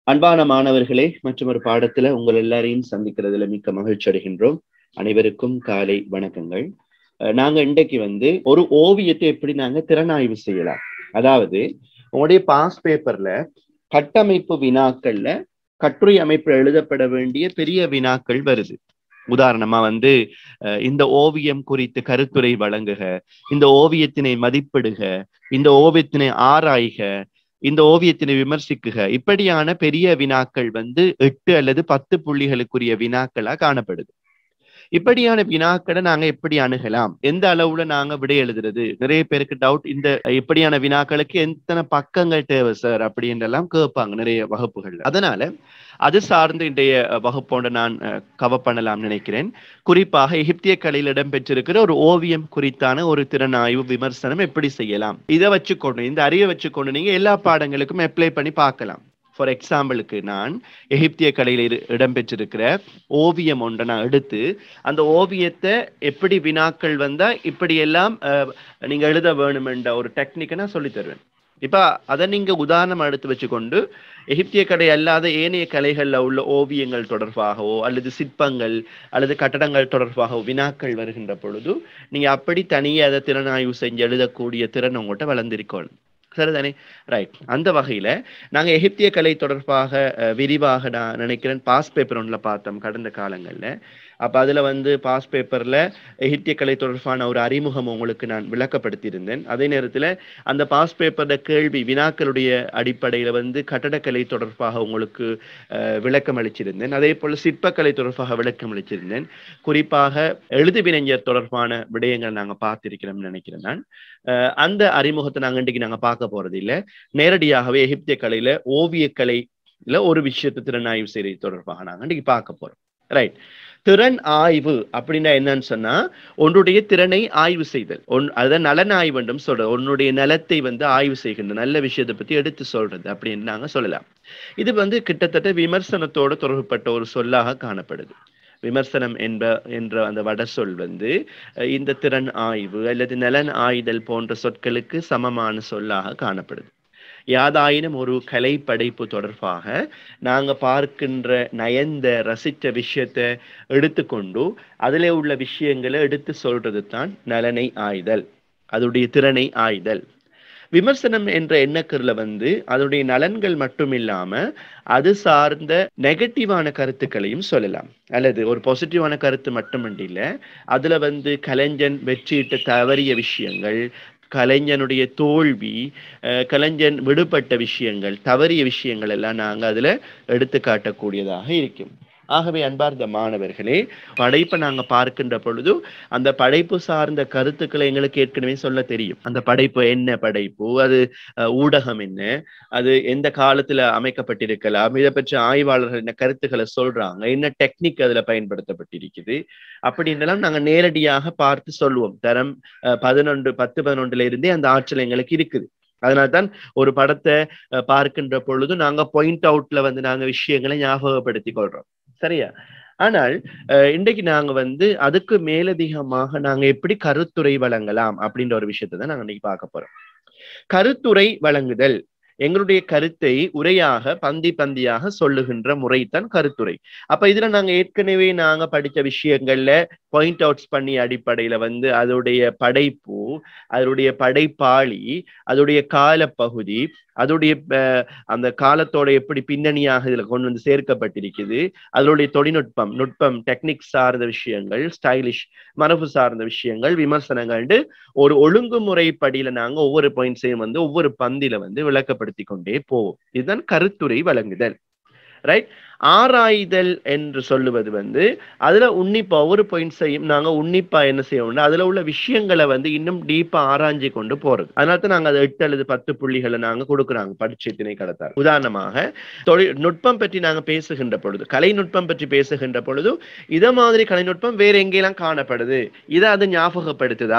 அன்பான மாணவர்களே மற்றும் ஒரு பாடத்துல உங்கள் எல்லாரையும் சந்திக்கிறதுல மிக்க மகிழ்ச்சி அடைகின்றோம் அனைவருக்கும் காலை வணக்கங்கள் அஹ் நாங்க இன்றைக்கு வந்து ஒரு ஓவியத்தை எப்படி நாங்க திறனாய்வு செய்யலாம் அதாவது உங்களுடைய பாஸ் பேப்பர்ல கட்டமைப்பு வினாக்கள்ல கட்டுரை அமைப்பில் எழுதப்பட வேண்டிய பெரிய வினாக்கள் வருது உதாரணமா வந்து அஹ் இந்த ஓவியம் குறித்து கருத்துரை வழங்குக இந்த ஓவியத்தினை மதிப்பிடுக இந்த ஓவியத்தினை ஆராய்க இந்த ஓவியத்தினை விமர்சிக்குக இப்படியான பெரிய வினாக்கள் வந்து எட்டு அல்லது பத்து புள்ளிகளுக்குரிய வினாக்களா காணப்படுது இப்படியான வினாக்களை நாங்க எப்படி அணுகலாம் எந்த அளவுல நாங்க விடை எழுதுறது நிறைய பேருக்கு டவுட் இந்த இப்படியான வினாக்களுக்கு எத்தனை பக்கங்கள் தேவை சார் அப்படின்றெல்லாம் கேட்பாங்க நிறைய வகுப்புகள்ல அதனால அது சார்ந்து இன்றைய வகுப்போட நான் கவர் பண்ணலாம் நினைக்கிறேன் குறிப்பாக எகிப்திய கலையில் இடம்பெற்றிருக்கிற ஒரு ஓவியம் குறித்தான ஒரு திறனாய்வு விமர்சனம் எப்படி செய்யலாம் இதை வச்சுக்கொண்டு இந்த அறிவை வச்சுக்கொண்டு நீங்க எல்லா பாடங்களுக்கும் அப்ளை பண்ணி பார்க்கலாம் ஃபார் எக்ஸாம்பிளுக்கு நான் எகிப்திய கலையில் இடம்பெற்றிருக்கிற ஓவியம் ஒன்றை நான் எடுத்து அந்த ஓவியத்தை எப்படி வினாக்கள் வந்தா இப்படி எல்லாம் நீங்க எழுத வேணுமென்ற ஒரு டெக்னிக்கை நான் சொல்லி தருவேன் இப்ப அதை நீங்க உதாரணம் எடுத்து வச்சுக்கொண்டு எகிப்திய கலை அல்லாத ஏனைய கலைகள்ல உள்ள ஓவியங்கள் தொடர்பாகவோ அல்லது சிற்பங்கள் அல்லது கட்டடங்கள் தொடர்பாகவோ வினாக்கள் வருகின்ற பொழுது நீங்க அப்படி தனியே அதை திறனாய்வு செஞ்சு எழுதக்கூடிய திறன் உங்கள்கிட்ட வளர்ந்திருக்கணும் சரிதானே ரைட் அந்த வகையில நாங்க எகிப்திய கலை தொடர்பாக விரிவாக நான் நினைக்கிறேன் பாஸ் பேப்பர் ஒன்றில் பார்த்தோம் கடந்த காலங்கள்ல அப்ப அதுல வந்து பாஸ் பேப்பர்ல எகிப்திய கலை தொடர்பான ஒரு அறிமுகம் உங்களுக்கு நான் விளக்கப்படுத்தியிருந்தேன் அதே நேரத்துல அந்த பாஸ் பேப்பர்ல கேள்வி வினாக்களுடைய அடிப்படையில வந்து கட்டடக்கலை தொடர்பாக உங்களுக்கு விளக்கம் அளிச்சிருந்தேன் அதே போல சிற்பக்கலை தொடர்பாக விளக்கம் அளிச்சிருந்தேன் குறிப்பாக எழுது வினைஞர் தொடர்பான விடயங்கள் நாங்க பார்த்திருக்கிறோம்னு நினைக்கிறேன் நான் அந்த அறிமுகத்தை நாங்க இன்றைக்கு நாங்க பார்க்க போறது இல்லை நேரடியாகவே எகிப்திய கலையில ஓவியக்கலையில ஒரு விஷயத்தை திறனாய்வு செய்வது தொடர்பாக நாங்க இன்றைக்கு பார்க்க போறோம் ரைட் திறன் ஆய்வு அப்படின்னா என்னன்னு சொன்னா உன்னுடைய திறனை ஆய்வு செய்தல் ஒன் அதான் நலன் ஆய்வு என்றும் சொல்றது உன்னுடைய நலத்தை வந்து ஆய்வு செய்கின்ற நல்ல விஷயத்தை பத்தி எடுத்து சொல்றது அப்படின்னு நாங்க சொல்லலாம் இது வந்து கிட்டத்தட்ட விமர்சனத்தோடு தொடர்புப்பட்ட ஒரு சொல்லாக காணப்படுது விமர்சனம் என்ப என்ற அந்த வட சொல் வந்து இந்த திறன் ஆய்வு அல்லது நலன் ஆய்தல் போன்ற சொற்களுக்கு சமமான சொல்லாக காணப்படுது யாதாயினும் ஒரு கலை படைப்பு தொடர்பாக நாங்க பார்க்கின்ற நயந்த ரசித்த விஷயத்தை எடுத்துக்கொண்டு அதுல உள்ள விஷயங்களை எடுத்து சொல்றது தான் நலனை ஆய்தல் அதோடைய திறனை ஆய்தல் விமர்சனம் என்ற எண்ணக்கருல வந்து அதனுடைய நலன்கள் மட்டும் இல்லாம அது சார்ந்த நெகட்டிவான கருத்துக்களையும் சொல்லலாம் அல்லது ஒரு பாசிட்டிவான கருத்து மட்டுமன்றி இல்ல அதுல வந்து கலைஞன் வெற்றியிட்ட தவறிய விஷயங்கள் கலைஞனுடைய தோல்வி கலைஞன் விடுபட்ட விஷயங்கள் தவறிய விஷயங்கள் எல்லாம் நாங்க அதுல எடுத்து காட்டக்கூடியதாக இருக்கும் ஆகவே அன்பார்ந்த மாணவர்களே படைப்பை நாங்க பார்க்கின்ற பொழுது அந்த படைப்பு சார்ந்த கருத்துக்களை எங்களுக்கு ஏற்கனவே சொல்ல தெரியும் அந்த படைப்பு என்ன படைப்பு அது ஊடகம் என்ன அது எந்த காலத்துல அமைக்கப்பட்டிருக்கலாம் இதை பற்றி ஆய்வாளர்கள் என்ன கருத்துக்களை சொல்றாங்க என்ன டெக்னிக் அதுல பயன்படுத்தப்பட்டிருக்குது அப்படின்றலாம் நாங்க நேரடியாக பார்த்து சொல்லுவோம் தரம் பதினொன்று பத்து பதினொன்றுல இருந்தே அந்த ஆற்றல் எங்களுக்கு இருக்குது அதனால்தான் ஒரு படத்தை பார்க்கின்ற பொழுது நாங்க பாயிண்ட் அவுட்ல வந்து நாங்க விஷயங்களை ஞாபகப்படுத்திக் கொள்றோம் சரியா ஆனால் இன்றைக்கு நாங்க வந்து அதுக்கு மேலதிகமாக நாங்க எப்படி கருத்துரை வழங்கலாம் அப்படின்ற ஒரு விஷயத்தை தான் நாங்க இன்னைக்கு பார்க்க போறோம் கருத்துரை வழங்குதல் எங்களுடைய கருத்தை உரையாக பந்தி பந்தியாக சொல்லுகின்ற முறைதான் கருத்துரை அப்ப இதுல நாங்க ஏற்கனவே நாங்க படிச்ச விஷயங்கள்ல பாயிண்ட் அவுட்ஸ் பண்ணி அடிப்படையில வந்து அதோடைய படைப்பு அதனுடைய படைப்பாளி அதோடைய காலப்பகுதி அதோடைய அந்த காலத்தோட எப்படி பின்னணியாக இதுல கொண்டு வந்து சேர்க்கப்பட்டிருக்குது அதனுடைய தொழில்நுட்பம் நுட்பம் டெக்னிக் சார்ந்த விஷயங்கள் ஸ்டைலிஷ் மரபு சார்ந்த விஷயங்கள் விமர்சனங்கள் ஒரு ஒழுங்குமுறை படியில நாங்க ஒவ்வொரு பாயிண்ட்ஸையும் வந்து ஒவ்வொரு பந்தில வந்து விளக்கப்படுத்தி கொண்டே போவோம் இதுதான் கருத்துரை வழங்குதல் ரைட் ஆராய்தல் என்று சொல்லுவது வந்து அதுல உன்னிப்பா ஒவ்வொரு பாயிண்ட்ஸையும் நாங்க உன்னிப்பா என்ன செய்யணும்னா அதுல உள்ள விஷயங்களை வந்து இன்னும் டீப்பா ஆராய்ஞ்சு கொண்டு போறது அதனால தான் நாங்க அதை எட்டு அல்லது பத்து புள்ளிகளை நாங்க கொடுக்குறாங்க பரீட்சை திணைக்களத்தார் உதாரணமாக தொழில் நுட்பம் பற்றி நாங்க பேசுகின்ற பொழுது கலைநுட்பம் பற்றி பேசுகின்ற பொழுது இத மாதிரி கலைநுட்பம் வேற எங்கெல்லாம் காணப்படுது இதை அது ஞாபகப்படுத்துதா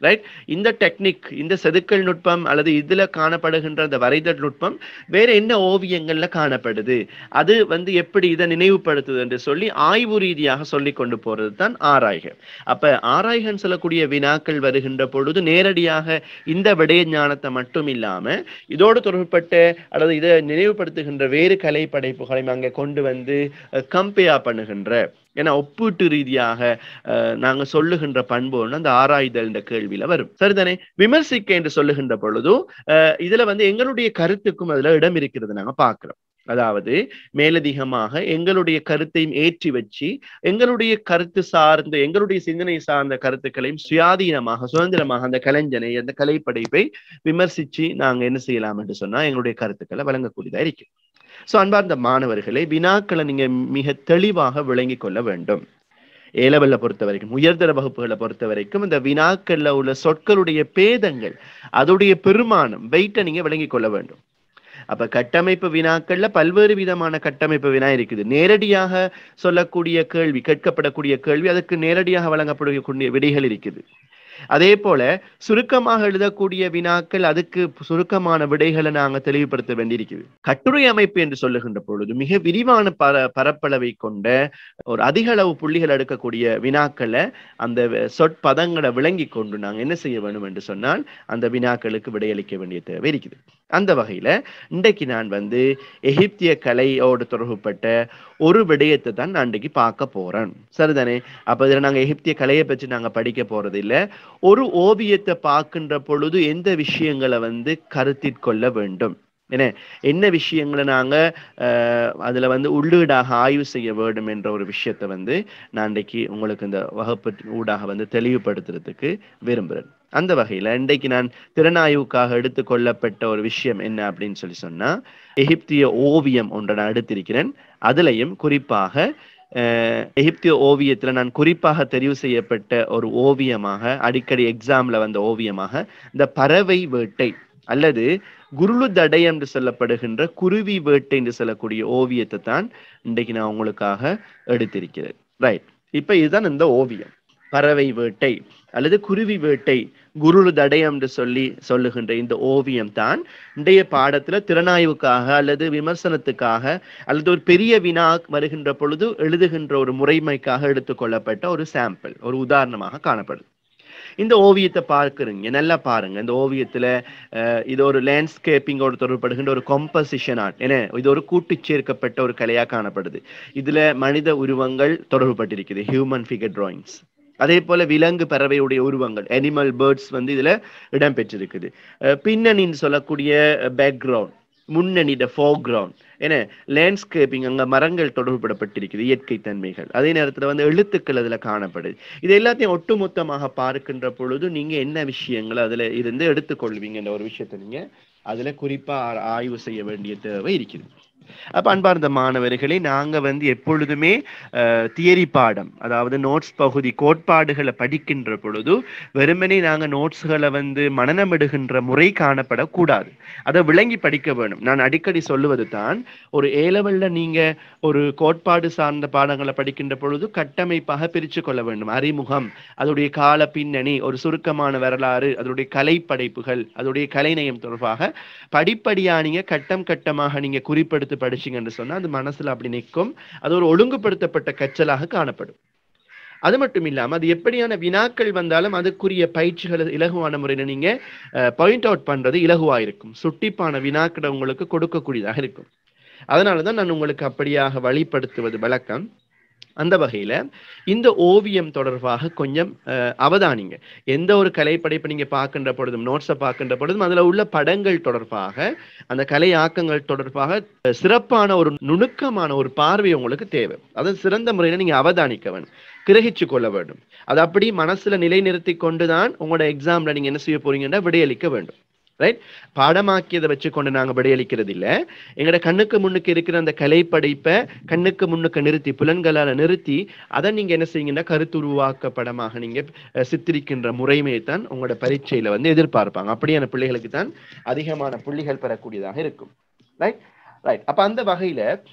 ரைட் இந்த டெக்னிக் இந்த செதுக்கல் நுட்பம் அல்லது இதுல காணப்படுகின்ற அந்த வரைதல் நுட்பம் வேற என்ன ஓவியங்கள்ல காணப்படுது அது வந்து எப்படி இதை நினைவுபடுத்துது என்று சொல்லி ஆய்வு ரீதியாக சொல்லி கொண்டு போறது தான் ஆராய்க அப்ப ஆராய்கன்னு சொல்லக்கூடிய வினாக்கள் வருகின்ற பொழுது நேரடியாக இந்த விடய ஞானத்தை மட்டும் இல்லாம இதோடு தொடர்பட்ட அல்லது இதை நினைவுபடுத்துகின்ற வேறு கலை படைப்புகளையும் அங்கே கொண்டு வந்து கம்பேர் பண்ணுகின்ற ஏன்னா ஒப்பீட்டு ரீதியாக அஹ், நாங்க சொல்லுகின்ற பண்பு ஒண்ணு அந்த ஆராய்தல் என்ற கேள்வியில வரும் சரிதானே விமர்சிக்க என்று சொல்லுகின்ற பொழுதும் அஹ், இதுல வந்து எங்களுடைய கருத்துக்கும் அதுல இடம் இருக்கிறது நாங்க பார்க்கிறோம் அதாவது மேலதிகமாக எங்களுடைய கருத்தையும் ஏற்றி வச்சு எங்களுடைய கருத்து சார்ந்த எங்களுடைய சிந்தனை சார்ந்த கருத்துக்களையும் சுயாதீனமாக சுதந்திரமாக அந்த கலைஞனை அந்த கலைப்படைப்பை விமர்சிச்சு நாங்க என்ன செய்யலாம் என்று சொன்னா எங்களுடைய கருத்துக்களை வழங்கக்கூடியதா இருக்கு சோ அன்பார்ந்த மாணவர்களே வினாக்களை நீங்க மிக தெளிவாக விளங்கிக் கொள்ள வேண்டும் ஏலவல்ல பொறுத்த வரைக்கும் உயர்தர வகுப்புகளை பொறுத்த வரைக்கும் இந்த வினாக்கள்ல உள்ள சொற்களுடைய பேதங்கள் அதோடைய பெருமானம் வெயிட்டை நீங்க விளங்கிக் கொள்ள வேண்டும் அப்ப கட்டமைப்பு வினாக்கள்ல பல்வேறு விதமான கட்டமைப்பு வினா இருக்குது நேரடியாக சொல்லக்கூடிய கேள்வி கேட்கப்படக்கூடிய கேள்வி அதுக்கு நேரடியாக வழங்கப்படக்கூடிய விடைகள் இருக்குது அதே போல சுருக்கமாக எழுதக்கூடிய வினாக்கள் அதுக்கு சுருக்கமான விடைகளை நாங்க தெளிவுபடுத்த வேண்டியிருக்குது கட்டுரை அமைப்பு என்று சொல்லுகின்ற பொழுது மிக விரிவான பர பரப்பளவை கொண்ட ஒரு அதிக அளவு புள்ளிகள் எடுக்கக்கூடிய வினாக்களை அந்த சொற்பதங்களை விளங்கி கொண்டு நாங்க என்ன செய்ய வேண்டும் என்று சொன்னால் அந்த வினாக்களுக்கு விடையளிக்க வேண்டிய தேவை இருக்குது அந்த வகையில இன்றைக்கு நான் வந்து எகிப்திய கலையோடு தொடர்புப்பட்ட ஒரு விடயத்தை தான் நான் இன்றைக்கு பார்க்க போறேன் சரிதானே அப்ப இதுல நாங்க எகிப்திய கலையை பற்றி நாங்க படிக்க போறது இல்ல ஒரு ஓவியத்தை பார்க்கின்ற பொழுது எந்த விஷயங்களை வந்து கருத்திற்கொள்ள வேண்டும் என்ன என்ன விஷயங்களை நாங்க அஹ், அதுல வந்து உள்ளீடாக ஆய்வு செய்ய வேண்டும் என்ற ஒரு விஷயத்தை வந்து நான் இன்றைக்கு உங்களுக்கு இந்த வகுப்பு ஊடாக வந்து தெளிவுபடுத்துறதுக்கு விரும்புகிறேன் அந்த வகையில இன்றைக்கு நான் திறனாய்வுக்காக எடுத்துக்கொள்ளப்பட்ட ஒரு விஷயம் என்ன அப்படின்னு சொல்லி சொன்னா எகிப்திய ஓவியம் ஒன்றை நான் எடுத்திருக்கிறேன் அதுலயும் குறிப்பாக அஹ், எகிப்திய ஓவியத்துல நான் குறிப்பாக தெரிவு செய்யப்பட்ட ஒரு ஓவியமாக அடிக்கடி எக்ஸாம்ல வந்த ஓவியமாக இந்த பறவை வேட்டை அல்லது குருளு தடை என்று சொல்லப்படுகின்ற குருவி வேட்டை என்று சொல்லக்கூடிய ஓவியத்தை தான் இன்றைக்கு நான் உங்களுக்காக எடுத்திருக்கிறேன் ரைட் இப்ப இதுதான் இந்த ஓவியம் பறவை வேட்டை அல்லது குருவி வேட்டை குருளு தடை என்று சொல்லி சொல்லுகின்ற இந்த ஓவியம் தான் இன்றைய பாடத்துல திறனாய்வுக்காக அல்லது விமர்சனத்துக்காக அல்லது ஒரு பெரிய வினா வருகின்ற பொழுது எழுதுகின்ற ஒரு முறைமைக்காக எடுத்துக்கொள்ளப்பட்ட ஒரு சாம்பிள் ஒரு உதாரணமாக காணப்படுது இந்த ஓவியத்தை பார்க்குறீங்க நல்லா பாருங்க இந்த ஓவியத்துல அஹ், இது ஒரு லேண்ட்ஸ்கேப்பிங்கோடு தொடர்படுகின்ற ஒரு கம்போசிஷன் ஆர்ட் என்ன இது ஒரு கூட்டு சேர்க்கப்பட்ட ஒரு கலையா காணப்படுது இதுல மனித உருவங்கள் தொடர்புபட்டிருக்குது ஹியூமன் ஃபிகர் டிராயிங்ஸ் அதே போல விலங்கு பறவையுடைய உருவங்கள் அனிமல் பேர்ட்ஸ் வந்து இதுல இடம்பெற்றிருக்குது அஹ், பின்னணின்னு சொல்லக்கூடிய பேக்ரவுண்ட் முன்னணிட ஃபோர்கிரவுண்ட் ஏன்னா லேண்ட்ஸ்கேப்பிங் அங்க மரங்கள் தொடர்புபடப்பட்டிருக்குது இயற்கை தன்மைகள் அதே நேரத்துல வந்து எழுத்துக்கள் அதுல காணப்படுது இது எல்லாத்தையும் ஒட்டுமொத்தமாக பார்க்கின்ற பொழுது நீங்க என்ன விஷயங்கள் அதுல இருந்து எடுத்துக்கொள்வீங்கன்ற ஒரு விஷயத்தை நீங்க அதுல குறிப்பா ஆ- ஆய்வு செய்ய வேண்டிய தேவை இருக்குது அப்ப அன்பார்ந்த மாணவர்களே நாங்க வந்து எப்பொழுதுமே தியரி பாடம் அதாவது நோட்ஸ் பகுதி கோட்பாடுகளை படிக்கின்ற பொழுது வெறுமனே நாங்க நோட்ஸ்களை வந்து மனநமிடுகின்ற முறை காணப்படக்கூடாது அதை விளங்கி படிக்க வேணும் நான் அடிக்கடி சொல்லுவது தான் ஒரு ஏ லெவல்ல நீங்க ஒரு கோட்பாடு சார்ந்த பாடங்களை படிக்கின்ற பொழுது கட்டமைப்பாக பிரித்து கொள்ள வேண்டும் அறிமுகம் அதோடைய கால பின்னணி ஒரு சுருக்கமான வரலாறு அதோடைய கலை படைப்புகள் அதோடைய கலைநயம் தொடர்பாக படிப்படியா நீங்க கட்டம் கட்டமாக நீங்க குறிப்பெடுத்து படிச்சீங்கன்னு சொன்னா அது மனசுல அப்படி நிற்கும் அது ஒரு ஒழுங்குபடுத்தப்பட்ட கற்றலாக காணப்படும் அது மட்டும் இல்லாம அது எப்படியான வினாக்கள் வந்தாலும் அதுக்குரிய பயிற்சிகளை இலகுவான முறையில நீங்க பாயிண்ட் அவுட் பண்றது இலகுவா இருக்கும் சுட்டிப்பான வினாக்களை உங்களுக்கு கொடுக்கக்கூடியதாக இருக்கும் அதனாலதான் நான் உங்களுக்கு அப்படியாக வழிப்படுத்துவது வழக்கம் அந்த வகையில இந்த ஓவியம் தொடர்பாக கொஞ்சம் அஹ், அவதானிங்க எந்த ஒரு கலைப்படைப்பை நீங்க பார்க்கின்ற பொழுதும் நோட்ஸை பார்க்கின்ற பொழுதும் அதுல உள்ள படங்கள் தொடர்பாக அந்த கலை ஆக்கங்கள் தொடர்பாக அஹ், சிறப்பான ஒரு நுணுக்கமான ஒரு பார்வை உங்களுக்கு தேவை அதை சிறந்த முறையில நீங்க அவதானிக்க வேணும் கிரகிச்சு கொள்ள வேண்டும் அது அப்படி மனசுல நிலைநிறுத்தி கொண்டுதான் உங்களோட எக்ஸாம்ல நீங்க என்ன செய்ய போறீங்கன்னா விடையளிக்க வேண்டும் ரைட் பாடமாக்கியதை வச்சுக்கொண்டு நாங்க விடையளிக்கிறது இல்ல எங்களோட கண்ணுக்கு முன்னுக்கு இருக்கிற அந்த கலைப்படைப்பை கண்ணுக்கு முன்னுக்கு நிறுத்தி புலன்களால நிறுத்தி அதை நீங்க என்ன செய்யுங்கன்னா கருத்துருவாக்க படமாக நீங்க அஹ், சித்தரிக்கின்ற முறைமையை தான் உங்களோட பரீட்சையில வந்து எதிர்பார்ப்பாங்க அப்படியான பிள்ளைகளுக்கு தான் அதிகமான புள்ளிகள் பெறக்கூடியதாக இருக்கும் ரைட் ரைட் அப்ப அந்த வகையில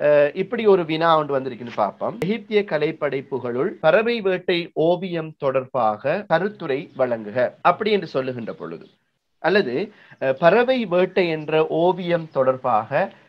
இப்படி ஒரு வினா ஒன்று வந்திருக்குன்னு பார்ப்போம் எகிப்திய கலைப்படைப்புகளுள் பறவை வேட்டை ஓவியம் தொடர்பாக கருத்துரை வழங்குக அப்படி என்று சொல்லுகின்ற பொழுது அல்லது பறவை வேட்டை என்ற ஓவியம் தொடர்பாக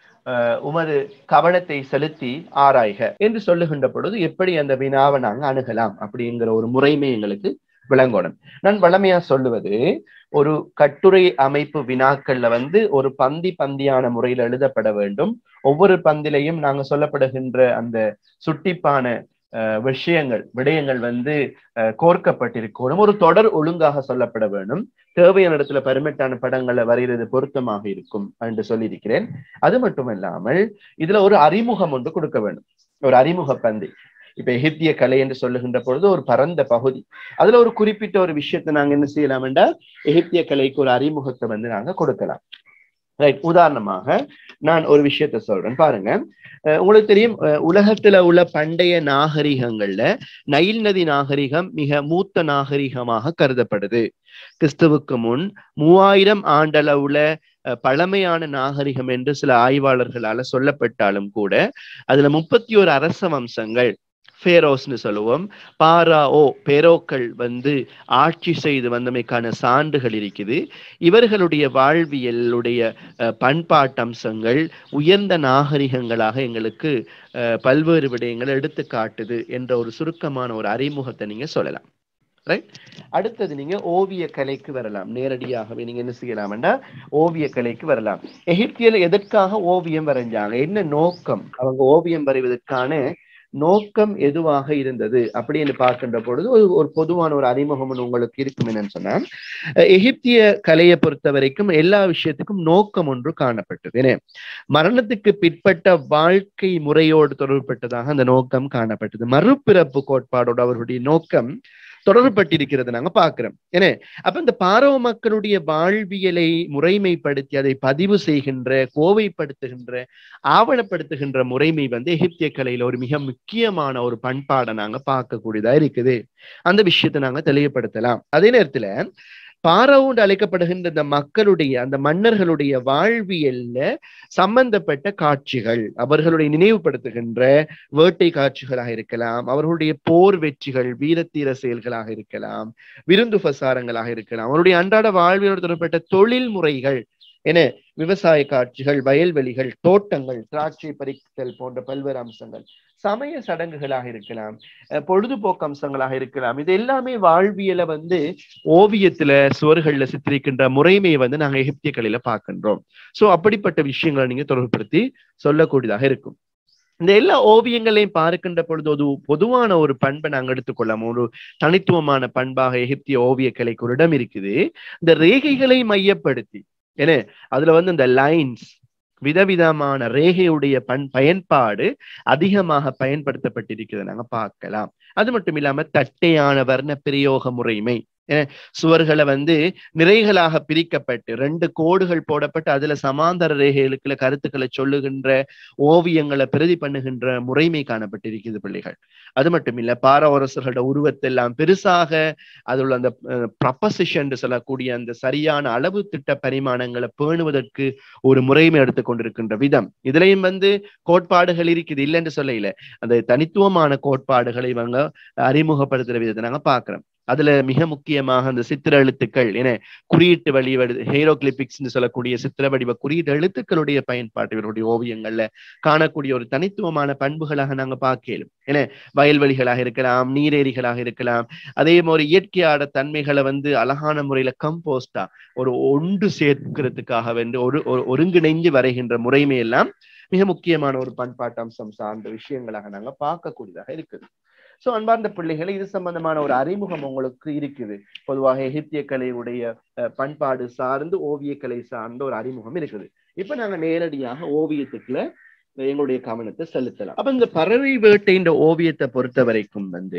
உமது கவனத்தை செலுத்தி ஆராய்க என்று சொல்லுகின்ற பொழுது எப்படி அந்த வினாவை நாங்க அணுகலாம் அப்படிங்கிற ஒரு முறைமை எங்களுக்கு விளங்கோடும் நான் வளமையா சொல்லுவது ஒரு கட்டுரை அமைப்பு வினாக்கள்ல வந்து ஒரு பந்தி பந்தியான முறையில் எழுதப்பட வேண்டும் ஒவ்வொரு பந்திலையும் நாங்க சொல்லப்படுகின்ற அந்த சுட்டிப்பான விஷயங்கள் விடயங்கள் வந்து கோர்க்கப்பட்டிருக்கணும் ஒரு தொடர் ஒழுங்காக சொல்லப்பட வேண்டும் தேவையான இடத்துல பர்மிட்டான படங்களை வரைகிறது பொருத்தமாக இருக்கும் என்று சொல்லியிருக்கிறேன் அது மட்டுமல்லாமல் இதுல ஒரு அறிமுகம் ஒன்று கொடுக்க வேண்டும் ஒரு அறிமுக பந்தி இப்ப எகிப்திய கலை என்று சொல்லுகின்ற பொழுது ஒரு பரந்த பகுதி அதுல ஒரு குறிப்பிட்ட ஒரு விஷயத்தை நாங்க என்ன செய்யலாம் என்றால் எகிப்திய கலைக்கு ஒரு அறிமுகத்தை வந்து நாங்க கொடுக்கலாம் ரைட் உதாரணமாக நான் ஒரு விஷயத்த சொல்றேன் பாருங்க உங்களுக்கு தெரியும் உலகத்துல உள்ள பண்டைய நாகரிகங்கள்ல நைல் நதி நாகரிகம் மிக மூத்த நாகரிகமாக கருதப்படுது கிறிஸ்துவுக்கு முன் மூவாயிரம் ஆண்டளவுல பழமையான நாகரிகம் என்று சில ஆய்வாளர்களால சொல்லப்பட்டாலும் கூட அதுல முப்பத்தி ஒரு அரச வம்சங்கள் ஃபேரோஸ்னு சொல்லுவோம் பாரா ஓ பேரோக்கள் வந்து ஆட்சி செய்து வந்தமைக்கான சான்றுகள் இருக்குது இவர்களுடைய வாழ்வியலுடைய பண்பாட்டு அம்சங்கள் உயர்ந்த நாகரிகங்களாக எங்களுக்கு பல்வேறு விடயங்களை எடுத்து காட்டுது என்ற ஒரு சுருக்கமான ஒரு அறிமுகத்தை நீங்க சொல்லலாம் ரைட் அடுத்தது நீங்க ஓவிய கலைக்கு வரலாம் நேரடியாகவே நீங்க என்ன செய்யலாம்னா ஓவிய கலைக்கு வரலாம் எகிப்தியல எதற்காக ஓவியம் வரைஞ்சாங்க என்ன நோக்கம் அவங்க ஓவியம் வரைவதற்கான நோக்கம் எதுவாக இருந்தது அப்படின்னு பார்க்கின்ற பொழுது ஒரு ஒரு பொதுவான ஒரு அறிமுகம் உங்களுக்கு இருக்கும் என்னன்னு சொன்னா எகிப்திய கலையை பொறுத்த வரைக்கும் எல்லா விஷயத்துக்கும் நோக்கம் ஒன்று காணப்பட்டது ஏன்னா மரணத்துக்கு பிற்பட்ட வாழ்க்கை முறையோடு தொடர்பட்டதாக அந்த நோக்கம் காணப்பட்டது மறுபிறப்பு கோட்பாடோட அவர்களுடைய நோக்கம் தொடர்பட்டிருக்கிறது நாங்க பாக்குறோம் ஏன்னா அப்ப இந்த பாரவ மக்களுடைய வாழ்வியலை முறைமைப்படுத்தி அதை பதிவு செய்கின்ற கோவைப்படுத்துகின்ற ஆவணப்படுத்துகின்ற முறைமை வந்து எகிப்திய கலையில ஒரு மிக முக்கியமான ஒரு பண்பாடை நாங்க பார்க்கக்கூடியதா இருக்குது அந்த விஷயத்தை நாங்க தெளிவுபடுத்தலாம் அதே நேரத்துல பாரவுண்டு அழைக்கப்படுகின்ற இந்த மக்களுடைய அந்த மன்னர்களுடைய வாழ்வியல்ல சம்பந்தப்பட்ட காட்சிகள் அவர்களுடைய நினைவுபடுத்துகின்ற வேட்டை காட்சிகளாக இருக்கலாம் அவர்களுடைய போர் வெற்றிகள் வீரத்தீர செயல்களாக இருக்கலாம் விருந்து பிரசாரங்களாக இருக்கலாம் அவருடைய அன்றாட வாழ்வியலோடு தொடர்பட்ட தொழில் முறைகள் என விவசாய காட்சிகள் வயல்வெளிகள் தோட்டங்கள் திராட்சை பறித்தல் போன்ற பல்வேறு அம்சங்கள் சமய சடங்குகளாக இருக்கலாம் பொழுதுபோக்கு அம்சங்களாக இருக்கலாம் இது எல்லாமே வாழ்வியலை வந்து ஓவியத்துல சுவர்கள்ல சித்தரிக்கின்ற முறைமையை வந்து நாங்க எகிப்திய கலையில பார்க்கின்றோம் சோ அப்படிப்பட்ட விஷயங்களை நீங்க தொடர்புபடுத்தி சொல்லக்கூடியதாக இருக்கும் இந்த எல்லா ஓவியங்களையும் பார்க்கின்ற பொழுது ஒரு பொதுவான ஒரு பண்பை நாங்க எடுத்துக்கொள்ளலாம் ஒரு தனித்துவமான பண்பாக எகிப்திய ஓவிய கலைக்கு ஒரு இடம் இருக்குது இந்த ரேகைகளை மையப்படுத்தி ஏன்னா அதுல வந்து இந்த லைன்ஸ் விதவிதமான ரேகையுடைய பண் பயன்பாடு அதிகமாக பயன்படுத்தப்பட்டிருக்கிறத நாங்க பார்க்கலாம் அது மட்டும் இல்லாம தட்டையான வர்ண பிரயோக முறைமை சுவர்களை வந்து நிறைகளாக பிரிக்கப்பட்டு ரெண்டு கோடுகள் போடப்பட்டு அதுல சமாந்தர ரேகைகளுக்குள்ள கருத்துக்களை சொல்லுகின்ற ஓவியங்களை பிரதி பண்ணுகின்ற முறைமை காணப்பட்டிருக்கிறது பிள்ளைகள் அது மட்டும் இல்ல பாரவரசர்களோட உருவத்தெல்லாம் பெருசாக அதுல அந்த ப்ரப்பசிஷன் சொல்லக்கூடிய அந்த சரியான அளவு திட்ட பரிமாணங்களை பேணுவதற்கு ஒரு முறைமை எடுத்துக்கொண்டிருக்கின்ற விதம் இதுலயும் வந்து கோட்பாடுகள் இருக்குது இல்லைன்னு சொல்ல இல்லை அந்த தனித்துவமான கோட்பாடுகளை இவங்க அறிமுகப்படுத்துற விதத்தை நாங்க பாக்குறோம் அதுல மிக முக்கியமாக அந்த சித்திர எழுத்துக்கள் என குறியீட்டு வழிவடு ஹீரோகிளிபிக்ஸ் சொல்லக்கூடிய சித்திர வடிவ குறியீட்டு எழுத்துக்களுடைய பயன்பாட்டு இவருடைய ஓவியங்கள்ல காணக்கூடிய ஒரு தனித்துவமான பண்புகளாக நாங்க பார்க்கலும் என வயல்வெளிகளாக இருக்கலாம் நீரேரிகளாக இருக்கலாம் அதே மாதிரி இயற்கையாட தன்மைகளை வந்து அழகான முறையில கம்போஸ்டா ஒரு ஒன்று சேர்க்கிறதுக்காக வந்து ஒரு ஒருங்கிணைஞ்சு வரைகின்ற முறைமை எல்லாம் மிக முக்கியமான ஒரு பண்பாட்டு அம்சம் சார்ந்த விஷயங்களாக நாங்க பார்க்கக்கூடியதாக இருக்குது சோ அன்பார்ந்த பிள்ளைகளை இது சம்பந்தமான ஒரு அறிமுகம் உங்களுக்கு இருக்குது பொதுவாக எகிப்திய கலையுடைய பண்பாடு சார்ந்து ஓவிய கலை சார்ந்த ஒரு அறிமுகம் இருக்குது இப்ப நாங்க நேரடியாக ஓவியத்துக்குள்ள எங்களுடைய கவனத்தை செலுத்தலாம் அப்ப இந்த பறவை வேட்டைன்ற ஓவியத்தை பொறுத்த வரைக்கும் வந்து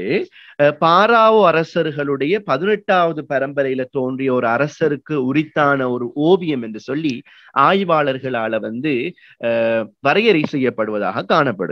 பாராவோ அரசர்களுடைய பதினெட்டாவது பரம்பரையில தோன்றிய ஒரு அரசருக்கு உரித்தான ஒரு ஓவியம் என்று சொல்லி ஆய்வாளர்களால வந்து வரையறை செய்யப்படுவதாக காணப்படுது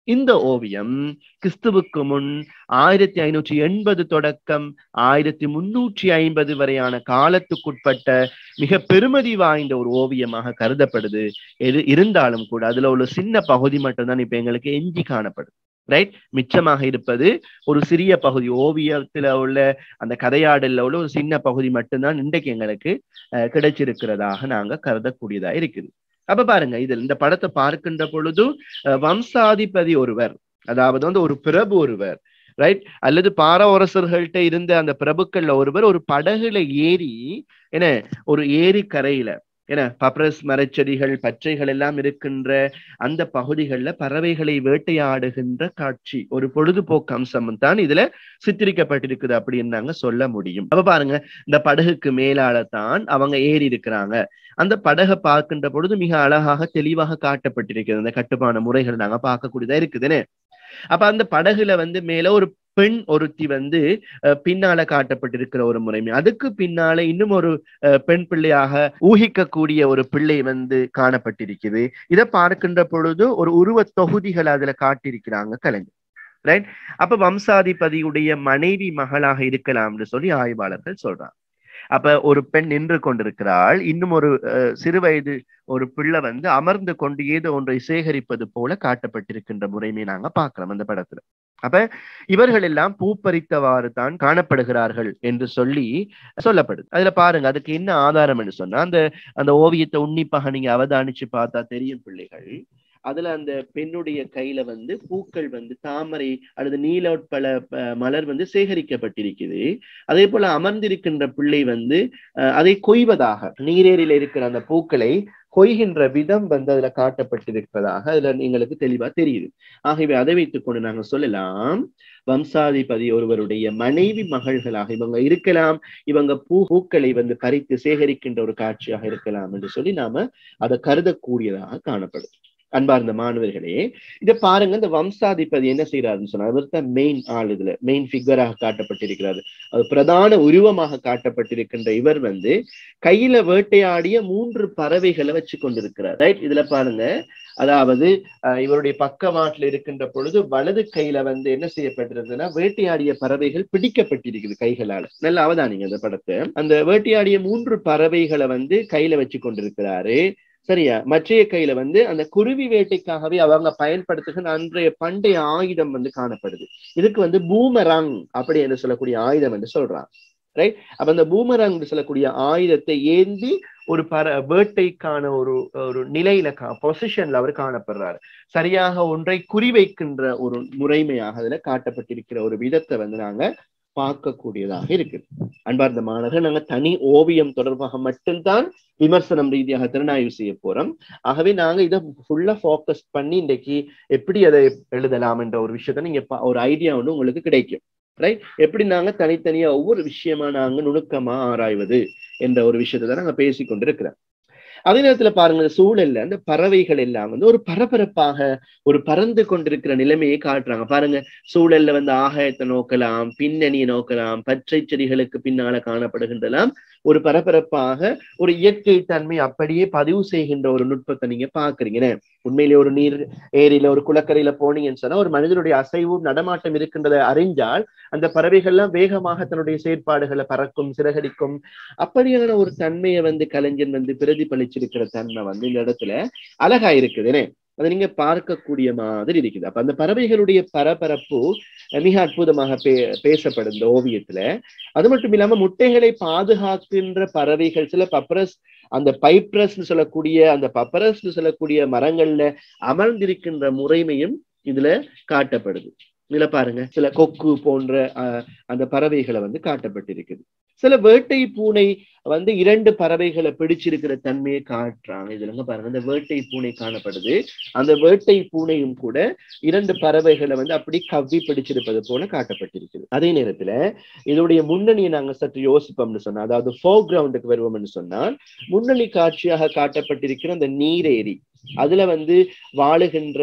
இந்த ஓவியம் கிறிஸ்துவுக்கு முன் ஆயிரத்தி ஐநூற்றி எண்பது தொடக்கம் ஆயிரத்தி முன்னூற்றி ஐம்பது வரையான காலத்துக்குட்பட்ட மிக பெருமதி வாய்ந்த ஒரு ஓவியமாக கருதப்படுது எது இருந்தாலும் கூட அதுல உள்ள சின்ன பகுதி மட்டும்தான் இப்ப எங்களுக்கு எஞ்சி காணப்படுது ரைட் மிச்சமாக இருப்பது ஒரு சிறிய பகுதி ஓவியத்துல உள்ள அந்த கதையாடல்ல உள்ள ஒரு சின்ன பகுதி மட்டும்தான் இன்றைக்கு எங்களுக்கு கிடைச்சிருக்கிறதாக நாங்க கருதக்கூடியதா இருக்குது அப்ப பாருங்க இதில் இந்த படத்தை பார்க்கின்ற பொழுது வம்சாதிபதி ஒருவர் அதாவது வந்து ஒரு பிரபு ஒருவர் ரைட் அல்லது பாரவரசர்கள்ட்ட இருந்த அந்த பிரபுக்கள்ல ஒருவர் ஒரு படகுல ஏறி என்ன ஒரு ஏரி கரையில என பப்ரஸ் மரச்செடிகள் பச்சைகள் எல்லாம் இருக்கின்ற அந்த பகுதிகளில் பறவைகளை வேட்டையாடுகின்ற காட்சி ஒரு பொழுதுபோக்கு அம்சம் தான் இதுல சித்தரிக்கப்பட்டிருக்குது அப்படின்னு நாங்க சொல்ல முடியும் அப்ப பாருங்க இந்த படகுக்கு மேலால தான் அவங்க ஏறி இருக்கிறாங்க அந்த படகை பார்க்கின்ற பொழுது மிக அழகாக தெளிவாக காட்டப்பட்டிருக்கிறது அந்த கட்டுமான முறைகள் நாங்க பார்க்கக்கூடியதா இருக்குதுன்னு அப்ப அந்த படகுல வந்து மேல ஒரு பெண் ஒருத்தி வந்து பின்னால காட்டப்பட்டிருக்கிற ஒரு முறைமை அதுக்கு பின்னால இன்னும் ஒரு பெண் பிள்ளையாக ஊகிக்கக்கூடிய ஒரு பிள்ளை வந்து காணப்பட்டிருக்குது இதை பார்க்கின்ற பொழுது ஒரு உருவ தொகுதிகள் அதுல காட்டியிருக்கிறாங்க கலைஞர் ரைட் அப்ப வம்சாதிபதியுடைய மனைவி மகளாக இருக்கலாம்னு சொல்லி ஆய்வாளர்கள் சொல்றாங்க அப்ப ஒரு பெண் நின்று கொண்டிருக்கிறாள் இன்னும் ஒரு சிறு வயது ஒரு பிள்ளை வந்து அமர்ந்து கொண்டு ஏதோ ஒன்றை சேகரிப்பது போல காட்டப்பட்டிருக்கின்ற முறைமை நாங்க பாக்குறோம் அந்த படத்துல அப்ப இவர்கள் எல்லாம் பூப்பறித்தவாறு தான் காணப்படுகிறார்கள் என்று சொல்லி சொல்லப்படுது அதுல பாருங்க அதுக்கு என்ன ஆதாரம் என்று சொன்னா அந்த அந்த ஓவியத்தை உன்னிப்பாக நீங்க அவதானிச்சு பார்த்தா தெரியும் பிள்ளைகள் அதுல அந்த பெண்ணுடைய கையில வந்து பூக்கள் வந்து தாமரை அல்லது நீலோட்பல மலர் வந்து சேகரிக்கப்பட்டிருக்குது அதே போல அமர்ந்திருக்கின்ற பிள்ளை வந்து அதை கொய்வதாக நீரேறில இருக்கிற அந்த பூக்களை கொய்கின்ற விதம் வந்து அதுல காட்டப்பட்டிருப்பதாக அதுல எங்களுக்கு தெளிவா தெரியுது ஆகவே அதை வைத்துக் கொண்டு நாங்க சொல்லலாம் வம்சாதிபதி ஒருவருடைய மனைவி மகள்களாக இவங்க இருக்கலாம் இவங்க பூ பூக்களை வந்து பறித்து சேகரிக்கின்ற ஒரு காட்சியாக இருக்கலாம் என்று சொல்லி நாம அதை கருதக்கூடியதாக காணப்படுது அன்பார்ந்த மாணவர்களே இதை பாருங்க இந்த வம்சாதிபதி என்ன செய்யறாருன்னு சொன்னா அவர் தான் மெயின் ஆள் இதுல மெயின் ஃபிகராக காட்டப்பட்டிருக்கிறாரு அது பிரதான உருவமாக காட்டப்பட்டிருக்கின்ற இவர் வந்து கையில வேட்டையாடிய மூன்று பறவைகளை வச்சு கொண்டிருக்கிறார் ரைட் இதுல பாருங்க அதாவது இவருடைய பக்கவாட்டில் இருக்கின்ற பொழுது வலது கையில வந்து என்ன செய்யப்பட்டிருக்குன்னா வேட்டையாடிய பறவைகள் பிடிக்கப்பட்டிருக்குது கைகளால நல்ல அவதானிங்க அந்த படத்தை அந்த வேட்டையாடிய மூன்று பறவைகளை வந்து கையில வச்சு கொண்டிருக்கிறாரு சரியா மற்றைய கையில வந்து அந்த குருவி வேட்டைக்காகவே அவங்க பயன்படுத்துகிற அன்றைய பண்டைய ஆயுதம் வந்து காணப்படுது இதுக்கு வந்து பூமரங் அப்படி என்று சொல்லக்கூடிய ஆயுதம் என்று சொல்றான் ரைட் அப்ப அந்த பூமரங் சொல்லக்கூடிய ஆயுதத்தை ஏந்தி ஒரு பர வேட்டைக்கான ஒரு ஒரு நிலையில கா பொசிஷன்ல அவர் காணப்படுறாரு சரியாக ஒன்றை குறிவைக்கின்ற ஒரு முறைமையாக அதுல காட்டப்பட்டிருக்கிற ஒரு விதத்தை வந்து நாங்க பார்க்கக்கூடியதாக இருக்கு அன்பார்ந்த மாணவர்கள் நாங்க தனி ஓவியம் தொடர்பாக மட்டும்தான் விமர்சனம் ரீதியாக திறனாய்வு செய்ய போறோம் ஆகவே நாங்க இதை ஃபுல்லா ஃபோக்கஸ் பண்ணி இன்றைக்கு எப்படி அதை எழுதலாம் என்ற ஒரு விஷயத்த நீங்க ஒரு ஐடியா ஒன்று உங்களுக்கு கிடைக்கும் ரைட் எப்படி நாங்க தனித்தனியா ஒவ்வொரு விஷயமா நாங்க நுணுக்கமா ஆராய்வது என்ற ஒரு விஷயத்தை தான் நாங்க பேசி கொண்டிருக்கிறோம் அதே நேரத்துல பாருங்க இந்த சூழல்ல அந்த பறவைகள் எல்லாம் வந்து ஒரு பரபரப்பாக ஒரு பறந்து கொண்டிருக்கிற நிலைமையை காட்டுறாங்க பாருங்க சூழல்ல வந்து ஆகாயத்தை நோக்கலாம் பின்னணியை நோக்கலாம் பச்சை செடிகளுக்கு பின்னால காணப்படுகின்றலாம் ஒரு பரபரப்பாக ஒரு இயற்கை தன்மை அப்படியே பதிவு செய்கின்ற ஒரு நுட்பத்தை நீங்க பாக்குறீங்க உண்மையிலே ஒரு நீர் ஏரியில ஒரு குளக்கரையில போனீங்கன்னு சொன்னா ஒரு மனிதனுடைய அசைவும் நடமாட்டம் இருக்கின்றதை அறிஞ்சால் அந்த பறவைகள்லாம் வேகமாக தன்னுடைய செயற்பாடுகளை பறக்கும் சிறகடிக்கும் அப்படியான ஒரு தன்மையை வந்து கலைஞன் வந்து பிரதிபலிச்சிருக்கிற தன்மை வந்து இந்த இடத்துல அழகா இருக்குதுன்னு அதை நீங்க பார்க்கக்கூடிய மாதிரி இருக்குது அப்ப அந்த பறவைகளுடைய பரபரப்பு மிக அற்புதமாக பே பேசப்படும் இந்த ஓவியத்துல அது மட்டும் இல்லாம முட்டைகளை பாதுகாக்கின்ற பறவைகள் சில பப்ரஸ் அந்த பைப்ரஸ் சொல்லக்கூடிய அந்த பப்பரஸ் சொல்லக்கூடிய மரங்கள்ல அமர்ந்திருக்கின்ற முறைமையும் இதுல காட்டப்படுது இதுல பாருங்க சில கொக்கு போன்ற அந்த பறவைகளை வந்து காட்டப்பட்டிருக்குது சில வேட்டை பூனை வந்து இரண்டு பறவைகளை பிடிச்சிருக்கிற தன்மையை காட்டுறாங்க இதுலங்க பாருங்க அந்த வேட்டை பூனை காணப்படுது அந்த வேட்டை பூனையும் கூட இரண்டு பறவைகளை வந்து அப்படி கவ்வி பிடிச்சிருப்பது போல காட்டப்பட்டிருக்குது அதே நேரத்துல இதோடைய முன்னணியை நாங்க சற்று யோசிப்போம்னு சொன்னா அதாவது ஃபோர் கிரவுண்டுக்கு வருவோம்னு சொன்னால் முன்னணி காட்சியாக காட்டப்பட்டிருக்கிற அந்த நீரேரி அதுல வந்து வாழுகின்ற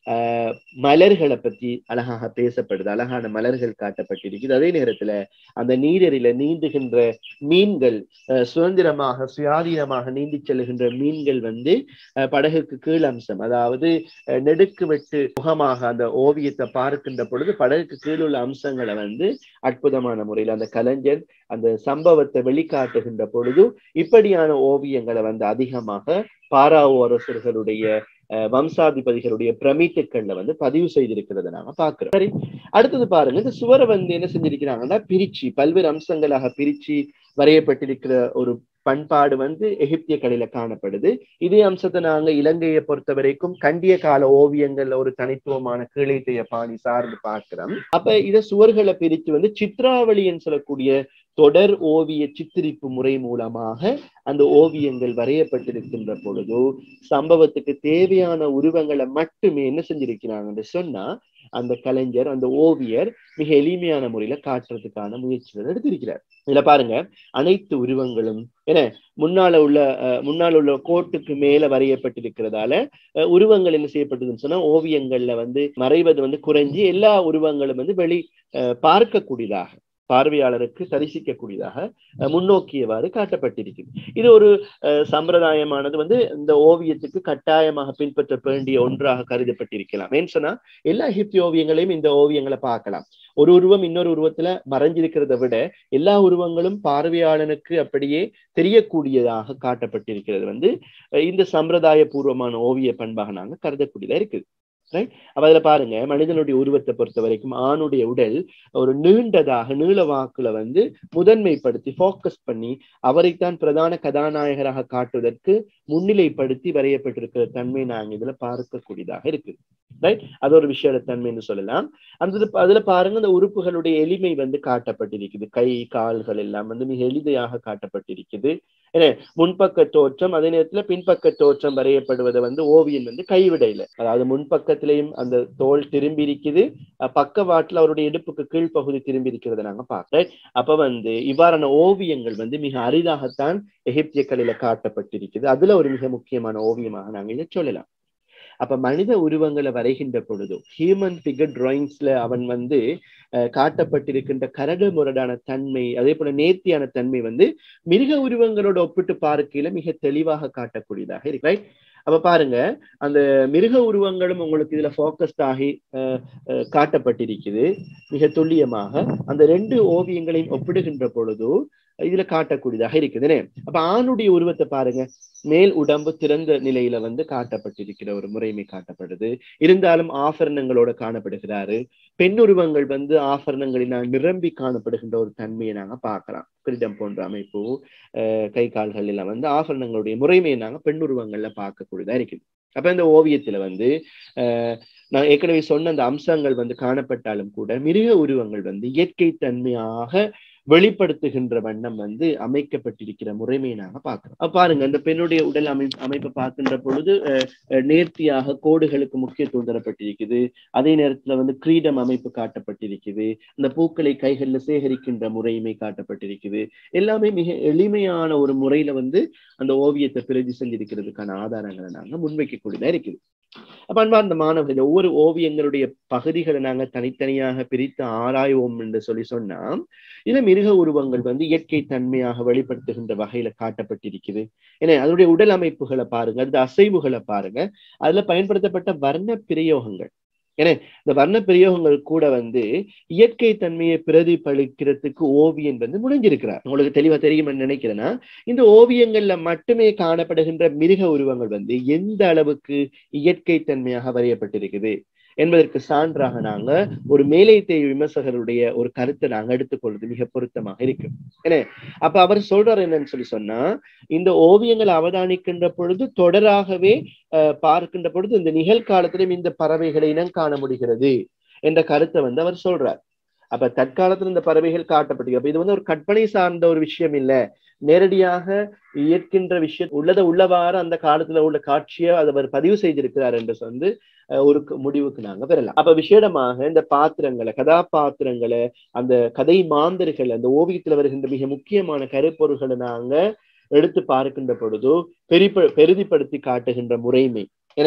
ஆஹ் மலர்களை பத்தி அழகாக பேசப்படுது அழகான மலர்கள் காட்டப்பட்டிருக்குது அதே நேரத்துல அந்த நீரறில நீந்துகின்ற மீன்கள் சுதந்திரமாக சுயாதீனமாக நீந்தி செல்லுகின்ற மீன்கள் வந்து படகுக்கு கீழ் அம்சம் அதாவது நெடுக்கு வெட்டு முகமாக அந்த ஓவியத்தை பார்க்கின்ற பொழுது படகுக்கு கீழ் உள்ள அம்சங்களை வந்து அற்புதமான முறையில் அந்த கலைஞர் அந்த சம்பவத்தை வெளிக்காட்டுகின்ற பொழுது இப்படியான ஓவியங்களை வந்து அதிகமாக பாராவோ அரசர்களுடைய வம்சாதிபதிகளுடைய பிரமிட்டுக்கள்ல வந்து பதிவு செய்திருக்கிறத நாங்க பாக்குறோம் சரி அடுத்தது பாருங்க இந்த சுவரை வந்து என்ன செஞ்சிருக்கிறாங்கன்னா பிரிச்சு பல்வேறு அம்சங்களாக பிரிச்சு வரையப்பட்டிருக்கிற ஒரு பண்பாடு வந்து எகிப்திய கலையில காணப்படுது இதே அம்சத்தை நாங்க இலங்கையை பொறுத்த வரைக்கும் கண்டிய கால ஓவியங்கள்ல ஒரு தனித்துவமான கீழைத்தைய பாணி சார்ந்து பார்க்கிறோம் அப்ப இத சுவர்களை பிரித்து வந்து சித்ராவளின்னு சொல்லக்கூடிய தொடர் ஓவிய சித்திரிப்பு முறை மூலமாக அந்த ஓவியங்கள் வரையப்பட்டிருக்கின்ற பொழுது சம்பவத்துக்கு தேவையான உருவங்களை மட்டுமே என்ன செஞ்சிருக்கிறாங்கன்னு சொன்னா அந்த கலைஞர் அந்த ஓவியர் மிக எளிமையான முறையில காட்டுறதுக்கான முயற்சிகள் எடுத்திருக்கிறார் இதுல பாருங்க அனைத்து உருவங்களும் என முன்னால உள்ள முன்னால உள்ள கோட்டுக்கு மேல வரையப்பட்டிருக்கிறதால உருவங்கள் என்ன செய்யப்பட்டதுன்னு சொன்னா ஓவியங்கள்ல வந்து மறைவது வந்து குறைஞ்சி எல்லா உருவங்களும் வந்து வெளி பார்க்கக்கூடியதாக பார்வையாளருக்கு தரிசிக்கக்கூடியதாக முன்னோக்கியவாறு காட்டப்பட்டிருக்குது இது ஒரு சம்பிரதாயமானது வந்து இந்த ஓவியத்துக்கு கட்டாயமாக பின்பற்ற வேண்டிய ஒன்றாக கருதப்பட்டிருக்கலாம் ஏன்னு சொன்னா எல்லா எகிப்திய ஓவியங்களையும் இந்த ஓவியங்களை பார்க்கலாம் ஒரு உருவம் இன்னொரு உருவத்துல மறைஞ்சிருக்கிறத விட எல்லா உருவங்களும் பார்வையாளனுக்கு அப்படியே தெரியக்கூடியதாக காட்டப்பட்டிருக்கிறது வந்து இந்த சம்பிரதாய பூர்வமான ஓவிய பண்பாக நாங்க கருதக்கூடியதா இருக்குது ரைட் அப்ப அதுல பாருங்க மனிதனுடைய உருவத்தை பொறுத்த வரைக்கும் ஆணுடைய உடல் ஒரு நீண்டதாக நீள வாக்குல வந்து முதன்மைப்படுத்தி ஃபோக்கஸ் பண்ணி அவரைத்தான் பிரதான கதாநாயகராக காட்டுவதற்கு முன்னிலைப்படுத்தி வரையப்பட்டிருக்கிற தன்மை நாங்க இதுல பார்க்கக்கூடியதாக இருக்கு ரைட் அது ஒரு விஷயோட தன்மைன்னு சொல்லலாம் அந்த அதுல பாருங்க அந்த உறுப்புகளுடைய எளிமை வந்து காட்டப்பட்டிருக்குது கை கால்கள் எல்லாம் வந்து மிக எளிதையாக காட்டப்பட்டிருக்குது ஏன்னா முன்பக்க தோற்றம் அதே நேரத்துல பின்பக்க தோற்றம் வரையப்படுவதை வந்து ஓவியம் வந்து கைவிடையில அதாவது முன்பக்கத்திலையும் அந்த தோல் திரும்பி இருக்குது பக்கவாட்டுல அவருடைய இடுப்புக்கு கீழ்ப்பகுதி திரும்பி இருக்கிறத நாங்க பார்க்கிறோம் அப்ப வந்து இவ்வாறான ஓவியங்கள் வந்து மிக அரிதாகத்தான் எகிப்திய கலையில காட்டப்பட்டிருக்குது அதுல ஒரு மிக முக்கியமான ஓவியமாக நாங்க இதை சொல்லலாம் அப்ப மனித உருவங்களை வரைகின்ற பொழுதும் ஹியூமன் ஃபிகர் டிராயிங்ஸ்ல அவன் வந்து காட்டப்பட்டிருக்கின்ற கரடு முரடான தன்மை அதே போல நேர்த்தியான தன்மை வந்து மிருக உருவங்களோட ஒப்பிட்டு பார்க்கையில மிக தெளிவாக காட்டக்கூடியதாக இருக்கு ரைட் அப்ப பாருங்க அந்த மிருக உருவங்களும் உங்களுக்கு இதுல போக்கஸ்ட் ஆகி காட்டப்பட்டிருக்குது மிக துல்லியமாக அந்த ரெண்டு ஓவியங்களையும் ஒப்பிடுகின்ற பொழுது இதுல காட்டக்கூடியதாக இருக்குதுன்னு அப்ப ஆணுடைய உருவத்தை பாருங்க மேல் உடம்பு திறந்த நிலையில வந்து காட்டப்பட்டிருக்கிற ஒரு முறைமை காட்டப்படுது இருந்தாலும் ஆபரணங்களோட காணப்படுகிறாரு பெண் உருவங்கள் வந்து ஆபரணங்களினால் நிரம்பி காணப்படுகின்ற ஒரு தன்மையை நாங்க பார்க்கலாம் கிரீடம் போன்ற அமைப்பு கை கால்கள் எல்லாம் வந்து ஆபரணங்களுடைய முறைமையை நாங்க பெண் உருவங்கள்ல பார்க்கக்கூடியதா இருக்குது அப்ப இந்த ஓவியத்துல வந்து அஹ் நான் ஏற்கனவே சொன்ன அந்த அம்சங்கள் வந்து காணப்பட்டாலும் கூட மிருக உருவங்கள் வந்து இயற்கை தன்மையாக வெளிப்படுத்துகின்ற வண்ணம் வந்து அமைக்கப்பட்டிருக்கிற முறைமையை நாங்க பார்க்கிறோம் பாருங்க அந்த பெண்ணுடைய உடல் அமை அமைப்பை பார்க்கின்ற பொழுது நேர்த்தியாக கோடுகளுக்கு முக்கியத்துவம் தரப்பட்டிருக்குது அதே நேரத்துல வந்து கிரீடம் அமைப்பு காட்டப்பட்டிருக்குது அந்த பூக்களை கைகள்ல சேகரிக்கின்ற முறைமை காட்டப்பட்டிருக்குது எல்லாமே மிக எளிமையான ஒரு முறையில வந்து அந்த ஓவியத்தை பிரதி செஞ்சிருக்கிறதுக்கான ஆதாரங்களை நாங்க முன்வைக்கக்கூடியதா இருக்குது அப்ப அன்பார்ந்த மாணவர்கள் ஒவ்வொரு ஓவியங்களுடைய பகுதிகளை நாங்க தனித்தனியாக பிரித்து ஆராய்வோம் என்று சொல்லி சொன்னா இதுல மிருக உருவங்கள் வந்து இயற்கை தன்மையாக வெளிப்படுத்துகின்ற வகையில காட்டப்பட்டிருக்குது ஏன்னா அதனுடைய உடல் அமைப்புகளை பாருங்க அந்த அசைவுகளை பாருங்க அதுல பயன்படுத்தப்பட்ட வர்ண பிரயோகங்கள் ஏன்னா இந்த வர்ண பிரயோகங்கள் கூட வந்து இயற்கை தன்மையை பிரதிபலிக்கிறதுக்கு ஓவியன் வந்து முனைஞ்சிருக்கிறார் உங்களுக்கு தெளிவா தெரியும் நினைக்கிறேன்னா இந்த ஓவியங்கள்ல மட்டுமே காணப்படுகின்ற மிருக உருவங்கள் வந்து எந்த அளவுக்கு இயற்கை தன்மையாக வரையப்பட்டிருக்குது என்பதற்கு சான்றாக நாங்க ஒரு மேலைத்தேய் விமர்சகருடைய ஒரு கருத்தை நாங்க எடுத்துக்கொள்வது மிக பொருத்தமாக இருக்கு ஏன்னா அப்ப அவர் சொல்றாரு என்னன்னு சொல்லி சொன்னா இந்த ஓவியங்களை அவதானிக்கின்ற பொழுது தொடராகவே பார்க்கின்ற பொழுது இந்த நிகழ்காலத்திலும் இந்த பறவைகளை இனம் காண முடிகிறது என்ற கருத்தை வந்து அவர் சொல்றார் அப்ப தற்காலத்துல இந்த பறவைகள் காட்டப்பட்டு அப்ப இது வந்து ஒரு கற்பனை சார்ந்த ஒரு விஷயம் இல்ல நேரடியாக இயற்கின்ற விஷயம் உள்ளதை உள்ளவாறு அந்த காலத்துல உள்ள காட்சியை அவர் பதிவு செய்திருக்கிறார் என்று வந்து ஒரு முடிவுக்கு நாங்க பெறலாம் அப்ப விசேடமாக இந்த பாத்திரங்களை கதாபாத்திரங்களை அந்த கதை மாந்தர்கள் அந்த ஓவியத்துல வருகின்ற மிக முக்கியமான கருப்பொருள்களை நாங்க எடுத்து பார்க்கின்ற பொழுது பெரிய பெரிதிப்படுத்தி காட்டுகின்ற முறைமை என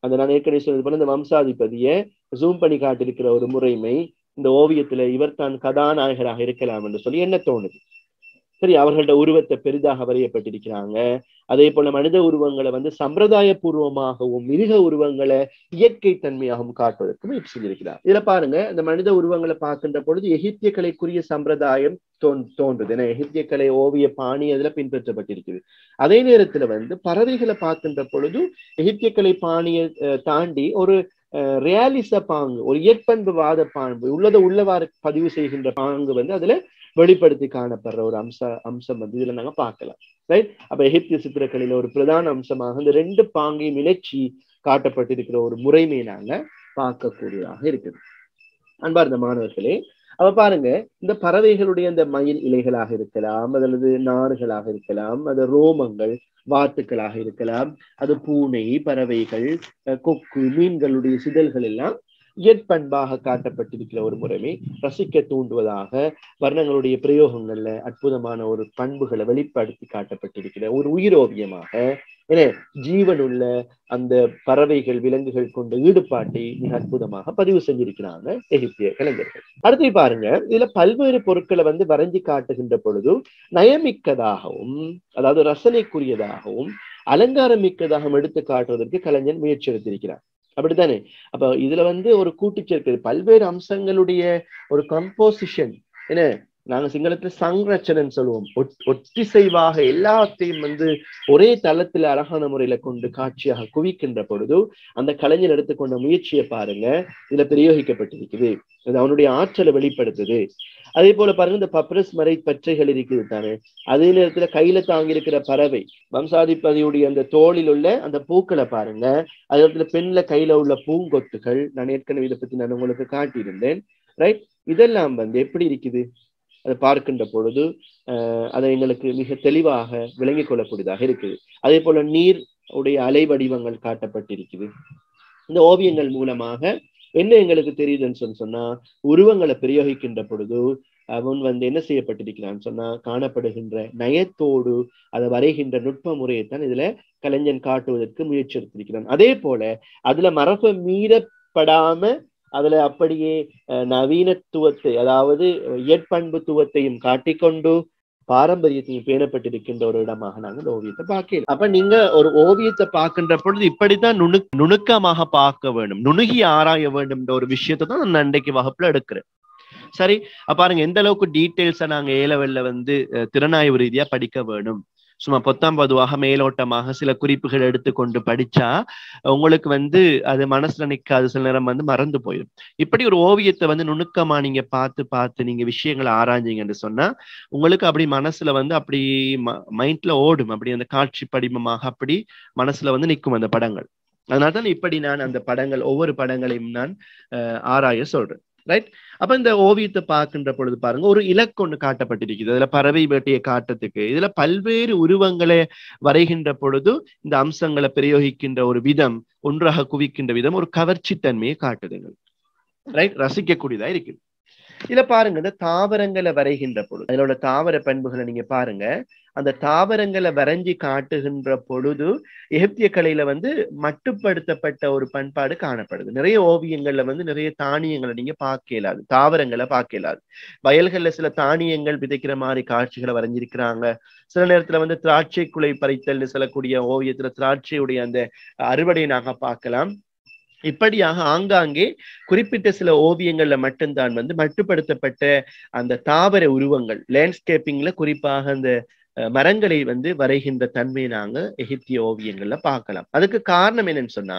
அந்த நான் ஏற்கனவே சொன்னது போல இந்த வம்சாதிபதியை ஜூம் பண்ணி காட்டியிருக்கிற ஒரு முறைமை இந்த ஓவியத்துல இவர் தான் கதாநாயகராக இருக்கலாம் என்று சொல்லி என்ன தோணுது சரி அவர்களோட உருவத்தை பெரிதாக வரையப்பட்டிருக்கிறாங்க அதே போல மனித உருவங்களை வந்து சம்பிரதாய பூர்வமாகவும் மிருக உருவங்களை இயற்கை தன்மையாகவும் காட்டுவதற்கு முயற்சி செஞ்சிருக்கிறார் இதுல பாருங்க இந்த மனித உருவங்களை பார்க்கின்ற பொழுது எகிப்திய கலைக்குரிய சம்பிரதாயம் தோன் தோன்றுது ஏன்னா எகிப்திய கலை ஓவிய பாணி அதுல பின்பற்றப்பட்டிருக்குது அதே நேரத்துல வந்து பறவைகளை பார்க்கின்ற பொழுது எகிப்திய கலை பாணியை தாண்டி ஒரு ரியாலிச பாங்கு ஒரு இயற்பண்புவாத பாங்கு உள்ளதை உள்ளவாறு பதிவு செய்கின்ற பாங்கு வந்து அதுல வெளிப்படுத்தி காணப்படுற ஒரு அம்ச அம்சம் வந்து இதுல நாங்க பார்க்கலாம் ரைட் அப்ப எகிப்திய சித்திரக்கலையில ஒரு பிரதான அம்சமாக இந்த ரெண்டு பாங்கையும் இணைச்சி காட்டப்பட்டிருக்கிற ஒரு முறைமையை நாங்க பார்க்கக்கூடியதாக இருக்குது அன்பார்ந்த மாணவர்களே அப்ப பாருங்க இந்த பறவைகளுடைய இந்த மயில் இலைகளாக இருக்கலாம் அல்லது நாறுகளாக இருக்கலாம் அது ரோமங்கள் வாத்துக்களாக இருக்கலாம் அது பூனை பறவைகள் கொக்கு மீன்களுடைய சிதல்கள் எல்லாம் இயற்பண்பாக காட்டப்பட்டிருக்கிற ஒரு முறைமை ரசிக்க தூண்டுவதாக வர்ணங்களுடைய பிரயோகங்கள்ல அற்புதமான ஒரு பண்புகளை வெளிப்படுத்தி காட்டப்பட்டிருக்கிற ஒரு உயிரோவியமாக என ஜீவனுள்ள அந்த பறவைகள் விலங்குகள் கொண்ட ஈடுபாட்டை மிக அற்புதமாக பதிவு செஞ்சிருக்கிறாங்க எகிப்திய கலைஞர்கள் அடுத்து பாருங்க இதுல பல்வேறு பொருட்களை வந்து வரைஞ்சி காட்டுகின்ற பொழுது நயமிக்கதாகவும் அதாவது ரசனைக்குரியதாகவும் அலங்காரம் மிக்கதாகவும் எடுத்து காட்டுவதற்கு கலைஞன் முயற்சி எடுத்திருக்கிறார் அப்படித்தானே அப்ப இதுல வந்து ஒரு கூட்டுச்சேர்க்கை பல்வேறு அம்சங்களுடைய ஒரு கம்போசிஷன் என்ன நாங்க சிங்களத்துல சங்ரச்சனன் சொல்லுவோம் ஒத்திசைவாக எல்லாத்தையும் வந்து ஒரே தளத்துல அழகான முறையில கொண்டு காட்சியாக குவிக்கின்ற பொழுது அந்த கலைஞர் எடுத்துக்கொண்ட முயற்சியை பாருங்க இதுல பிரயோகிக்கப்பட்டிருக்குது அது அவனுடைய ஆற்றலை வெளிப்படுத்துது அதே போல பாருங்க இந்த பப்ரஸ் மறை பற்றைகள் இருக்குது தானே அதே நேரத்துல கையில தாங்கி இருக்கிற பறவை வம்சாதிபதியுடைய அந்த தோளில் உள்ள அந்த பூக்களை பாருங்க அதே இடத்துல பெண்ல கையில உள்ள பூங்கொத்துகள் நான் ஏற்கனவே இதை பத்தி நான் உங்களுக்கு காட்டியிருந்தேன் ரைட் இதெல்லாம் வந்து எப்படி இருக்குது அதை பார்க்கின்ற பொழுது அஹ் அதை எங்களுக்கு மிக தெளிவாக விளங்கிக் கொள்ளக்கூடியதாக இருக்குது அதே போல நீர் உடைய அலை வடிவங்கள் காட்டப்பட்டிருக்குது இந்த ஓவியங்கள் மூலமாக என்ன எங்களுக்கு தெரியுதுன்னு சொல்லி சொன்னா உருவங்களை பிரயோகிக்கின்ற பொழுது அவன் வந்து என்ன செய்யப்பட்டிருக்கிறான்னு சொன்னா காணப்படுகின்ற நயத்தோடு அதை வரைகின்ற நுட்ப முறையைத்தான் இதுல கலைஞன் காட்டுவதற்கு முயற்சி எடுத்திருக்கிறான் அதே போல அதுல மரபை மீறப்படாம அதுல அப்படியே நவீனத்துவத்தை அதாவது இயற்பண்புத்துவத்தையும் காட்டிக்கொண்டு பாரம்பரியத்தையும் பேணப்பட்டிருக்கின்ற ஒரு இடமாக நாங்கள் இந்த ஓவியத்தை பார்க்கலாம் அப்ப நீங்க ஒரு ஓவியத்தை பார்க்கின்ற பொழுது இப்படித்தான் நுணு நுணுக்கமாக பார்க்க வேண்டும் நுணுகி ஆராய வேண்டும் ஒரு விஷயத்தை தான் நான் அன்றைக்கு வகுப்புல எடுக்கிறேன் சரி பாருங்க எந்த அளவுக்கு டீட்டெயில்ஸை நாங்க ஏலவெல்ல வந்து திறனாய்வு ரீதியா படிக்க வேணும் சும்மா பொத்தாம் பொதுவாக மேலோட்டமாக சில குறிப்புகள் எடுத்துக்கொண்டு படிச்சா உங்களுக்கு வந்து அது மனசுல நிக்காது சில நேரம் வந்து மறந்து போயிடும் இப்படி ஒரு ஓவியத்தை வந்து நுணுக்கமா நீங்க பார்த்து பார்த்து நீங்க விஷயங்களை ஆராய்ஞ்சீங்கன்னு சொன்னா உங்களுக்கு அப்படி மனசுல வந்து அப்படி மைண்ட்ல ஓடும் அப்படி அந்த காட்சி படிமமாக அப்படி மனசுல வந்து நிற்கும் அந்த படங்கள் அதனால்தான் இப்படி நான் அந்த படங்கள் ஒவ்வொரு படங்களையும் நான் ஆராய சொல்றேன் ரைட் அப்ப இந்த ஓவியத்தை பார்க்கின்ற பொழுது பாருங்க ஒரு இலக்கு ஒண்ணு காட்டப்பட்டிருக்குது அதுல பறவை வேட்டையை காட்டுறதுக்கு இதுல பல்வேறு உருவங்களை வரைகின்ற பொழுது இந்த அம்சங்களை பிரயோகிக்கின்ற ஒரு விதம் ஒன்றாக குவிக்கின்ற விதம் ஒரு கவர்ச்சி தன்மையை காட்டுதுங்க ரைட் ரசிக்கக்கூடியதா இருக்குது இதுல பாருங்க இந்த தாவரங்களை வரைகின்ற பொழுது அதோட தாவர பண்புகளை நீங்க பாருங்க அந்த தாவரங்களை வரைஞ்சி காட்டுகின்ற பொழுது எகிப்திய கலையில வந்து மட்டுப்படுத்தப்பட்ட ஒரு பண்பாடு காணப்படுது நிறைய ஓவியங்கள்ல வந்து நிறைய தானியங்களை நீங்க பார்க்க இயலாது தாவரங்களை பார்க்க இயலாது வயல்கள்ல சில தானியங்கள் விதைக்கிற மாதிரி காட்சிகளை வரைஞ்சிருக்கிறாங்க சில நேரத்துல வந்து திராட்சை குலை பறித்தல்னு சொல்லக்கூடிய ஓவியத்துல திராட்சையுடைய அந்த அறுவடையை நாங்க பார்க்கலாம் இப்படியாக ஆங்காங்கே குறிப்பிட்ட சில ஓவியங்கள்ல மட்டும்தான் வந்து மட்டுப்படுத்தப்பட்ட அந்த தாவர உருவங்கள் லேண்ட்ஸ்கேப்பிங்ல குறிப்பாக அந்த மரங்களை வந்து வரைகின்ற தன்மையை நாங்க எகிப்திய ஓவியங்கள்ல பார்க்கலாம் அதுக்கு காரணம் என்னன்னு சொன்னா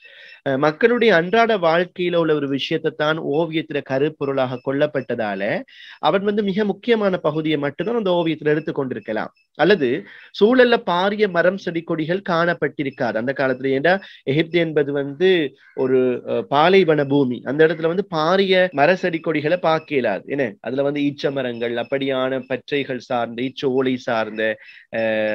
மக்களுடைய அன்றாட வாழ்க்கையில உள்ள ஒரு விஷயத்தை தான் ஓவியத்துல கருப்பொருளாக கொல்லப்பட்டதால அவன் வந்து மிக முக்கியமான பகுதியை மட்டும்தான் அந்த ஓவியத்துல எடுத்து கொண்டிருக்கலாம் அல்லது சூழல்ல பாரிய மரம் செடி கொடிகள் காணப்பட்டிருக்காது அந்த காலத்துல ஏண்டா எகிப்து என்பது வந்து ஒரு பாலைவன பூமி அந்த இடத்துல வந்து பாரிய மர செடி கொடிகளை பார்க்க இயலாது என்ன அதுல வந்து ஈச்ச மரங்கள் அப்படியான பற்றைகள் சார்ந்த ஈச்ச ஓலை சார்ந்த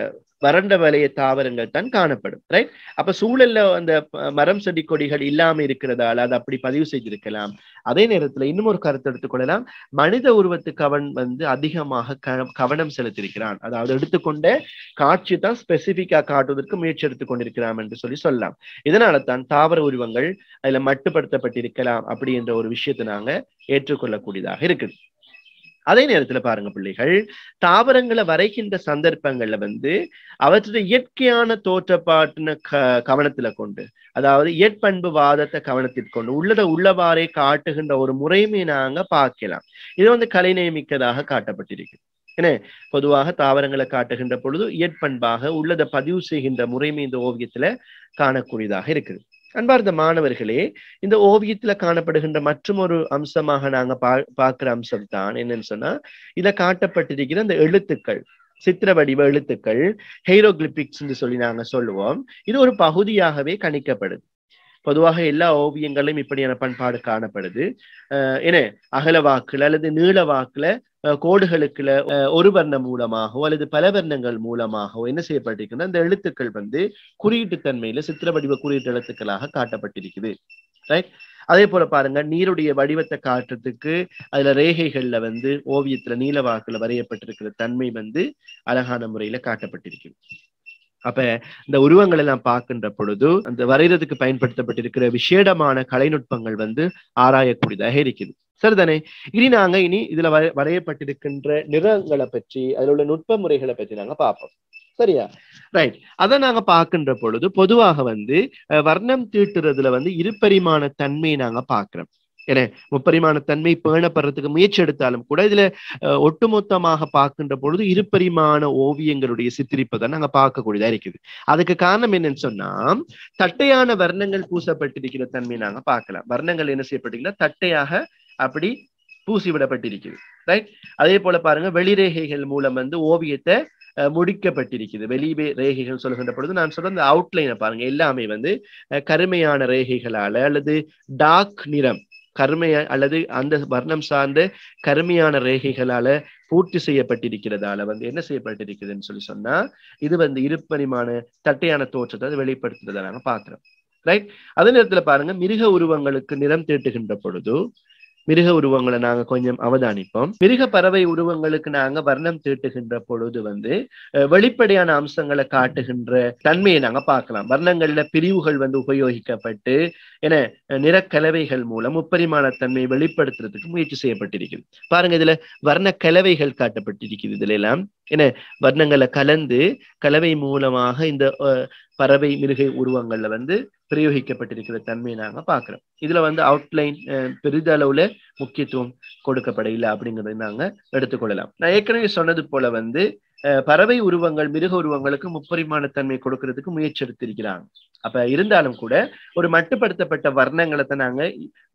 வறண்ட வலைய தாவரங்கள் தான் காணப்படும் ரைட் அப்ப சூழல்ல அந்த மரம் செடி கொடிகள் இல்லாம இருக்கிறதால அதை அப்படி பதிவு செய்திருக்கலாம் அதே நேரத்துல இன்னும் ஒரு கருத்து எடுத்துக்கொள்ளலாம் மனித உருவத்துக்கு அவன் வந்து அதிகமாக கவனம் செலுத்தியிருக்கிறான் அதாவது எடுத்துக்கொண்ட காட்சி தான் ஸ்பெசிபிக்கா காட்டுவதற்கு முயற்சி எடுத்துக் கொண்டிருக்கிறான் என்று சொல்லி சொல்லலாம் இதனால தான் தாவர உருவங்கள் அதுல மட்டுப்படுத்தப்பட்டிருக்கலாம் அப்படி என்ற ஒரு விஷயத்தை நாங்க ஏற்றுக்கொள்ளக்கூடியதாக இருக்குது அதே நேரத்துல பாருங்க பிள்ளைகள் தாவரங்களை வரைகின்ற சந்தர்ப்பங்கள்ல வந்து அவற்றுடைய இயற்கையான தோற்றப்பாட்டின க கவனத்துல கொண்டு அதாவது இயற்பண்பு வாதத்தை கவனத்திற்கொண்டு உள்ளதை உள்ளவாறே காட்டுகின்ற ஒரு முறைமை நாங்க பார்க்கலாம் இது வந்து கலைநயமிக்கதாக காட்டப்பட்டிருக்கு என்ன பொதுவாக தாவரங்களை காட்டுகின்ற பொழுது இயற்பண்பாக உள்ளதை பதிவு செய்கின்ற முறைமை இந்த ஓவியத்துல காணக்கூடியதாக இருக்குது அன்பார்ந்த மாணவர்களே இந்த ஓவியத்துல காணப்படுகின்ற மற்றும் ஒரு அம்சமாக நாங்க பா பார்க்கிற அம்சம் தான் என்னன்னு சொன்னா இதுல காட்டப்பட்டிருக்கிற அந்த எழுத்துக்கள் சித்திர வடிவ எழுத்துக்கள் ஹெய்ரோகிளிபிக்ஸ் சொல்லி நாங்க சொல்லுவோம் இது ஒரு பகுதியாகவே கணிக்கப்படுது பொதுவாக எல்லா ஓவியங்களும் இப்படியான பண்பாடு காணப்படுது அஹ் என்ன அகல வாக்குல அல்லது நீள வாக்குல கோடுகளுக்குள்ள ஒரு வர்ணம் மூலமாகவோ அல்லது பல வர்ணங்கள் மூலமாகவோ என்ன செய்யப்பட்டிருக்குன்னா அந்த எழுத்துக்கள் வந்து குறியீட்டு தன்மையில சித்திர வடிவ குறியீட்டு எழுத்துக்களாக காட்டப்பட்டிருக்குது ரைட் அதே போல பாருங்க நீருடைய வடிவத்தை காட்டுறதுக்கு அதுல ரேகைகள்ல வந்து ஓவியத்துல நீலவாக்குல வரையப்பட்டிருக்கிற தன்மை வந்து அழகான முறையில காட்டப்பட்டிருக்கு அப்ப இந்த உருவங்கள் எல்லாம் பார்க்கின்ற பொழுது அந்த வரைகிறதுக்கு பயன்படுத்தப்பட்டிருக்கிற விசேடமான கலைநுட்பங்கள் வந்து ஆராயக்கூடியதாக இருக்குது சரிதானே இனி நாங்க இனி இதுல வர வரையப்பட்டிருக்கின்ற நிறங்களை பற்றி அதுல உள்ள நுட்ப முறைகளை பற்றி நாங்க பார்ப்போம் சரியா ரைட் அதை நாங்க பார்க்கின்ற பொழுது பொதுவாக வந்து வர்ணம் தீட்டுறதுல வந்து இருபரிமாண தன்மையை நாங்க பாக்குறோம் என முப்பரிமாண தன்மை பேணப்படுறதுக்கு முயற்சி எடுத்தாலும் கூட இதுல ஒட்டுமொத்தமாக பார்க்கின்ற பொழுது இருபரிமாண ஓவியங்களுடைய சித்தரிப்பை தான் நாங்க பார்க்கக்கூடியதா இருக்குது அதுக்கு காரணம் என்னன்னு சொன்னா தட்டையான வர்ணங்கள் பூசப்பட்டிருக்கிற தன்மை நாங்க பார்க்கலாம் வர்ணங்கள் என்ன செய்யப்பட்டிருக்கீங்கன்னா தட்டையாக அப்படி பூசி விடப்பட்டிருக்குது ரைட் அதே போல பாருங்க வெளிரேகைகள் மூலம் வந்து ஓவியத்தை முடிக்கப்பட்டிருக்குது வெளியே ரேகைகள் சொல்லுகின்ற பொழுது நான் சொல்ற அந்த அவுட்லைனை பாருங்க எல்லாமே வந்து கருமையான ரேகைகளால அல்லது டார்க் நிறம் கருமையா அல்லது அந்த வர்ணம் சார்ந்த கருமையான ரேகைகளால பூர்த்தி செய்யப்பட்டிருக்கிறதால வந்து என்ன செய்யப்பட்டிருக்குதுன்னு சொல்லி சொன்னா இது வந்து இருப்பரிமாண தட்டையான தோற்றத்தை வெளிப்படுத்துறதை நாங்க பாக்குறோம் ரைட் அதே நேரத்துல பாருங்க மிருக உருவங்களுக்கு நிறம் தீட்டுகின்ற பொழுது மிருக உருவங்களை நாங்க கொஞ்சம் அவதானிப்போம் மிருக பறவை உருவங்களுக்கு நாங்க வர்ணம் தீட்டுகின்ற பொழுது வந்து வெளிப்படையான அம்சங்களை காட்டுகின்ற தன்மையை நாங்க பார்க்கலாம் வர்ணங்கள்ல பிரிவுகள் வந்து உபயோகிக்கப்பட்டு என நிறக்கலவைகள் மூலம் முப்பரிமாண தன்மையை வெளிப்படுத்துறதுக்கு முயற்சி செய்யப்பட்டிருக்குது பாருங்க இதுல வர்ண கலவைகள் காட்டப்பட்டிருக்குது இதுல எல்லாம் என்ன வர்ணங்களை கலந்து கலவை மூலமாக இந்த பறவை மிருகை உருவங்கள்ல வந்து பிரயோகிக்கப்பட்டிருக்கிற தன்மையை நாங்க பாக்குறோம் இதுல வந்து அவுட்லைன் பெரிதளவுல முக்கியத்துவம் கொடுக்கப்பட இல்லை அப்படிங்கறதை நாங்க எடுத்துக்கொள்ளலாம் நான் ஏற்கனவே சொன்னது போல வந்து பறவை உருவங்கள் மிருக உருவங்களுக்கு முப்பரிமாண தன்மை கொடுக்கறதுக்கு முயற்சி எடுத்திருக்கிறாங்க அப்ப இருந்தாலும் கூட ஒரு மட்டுப்படுத்தப்பட்ட வர்ணங்களை தான் நாங்க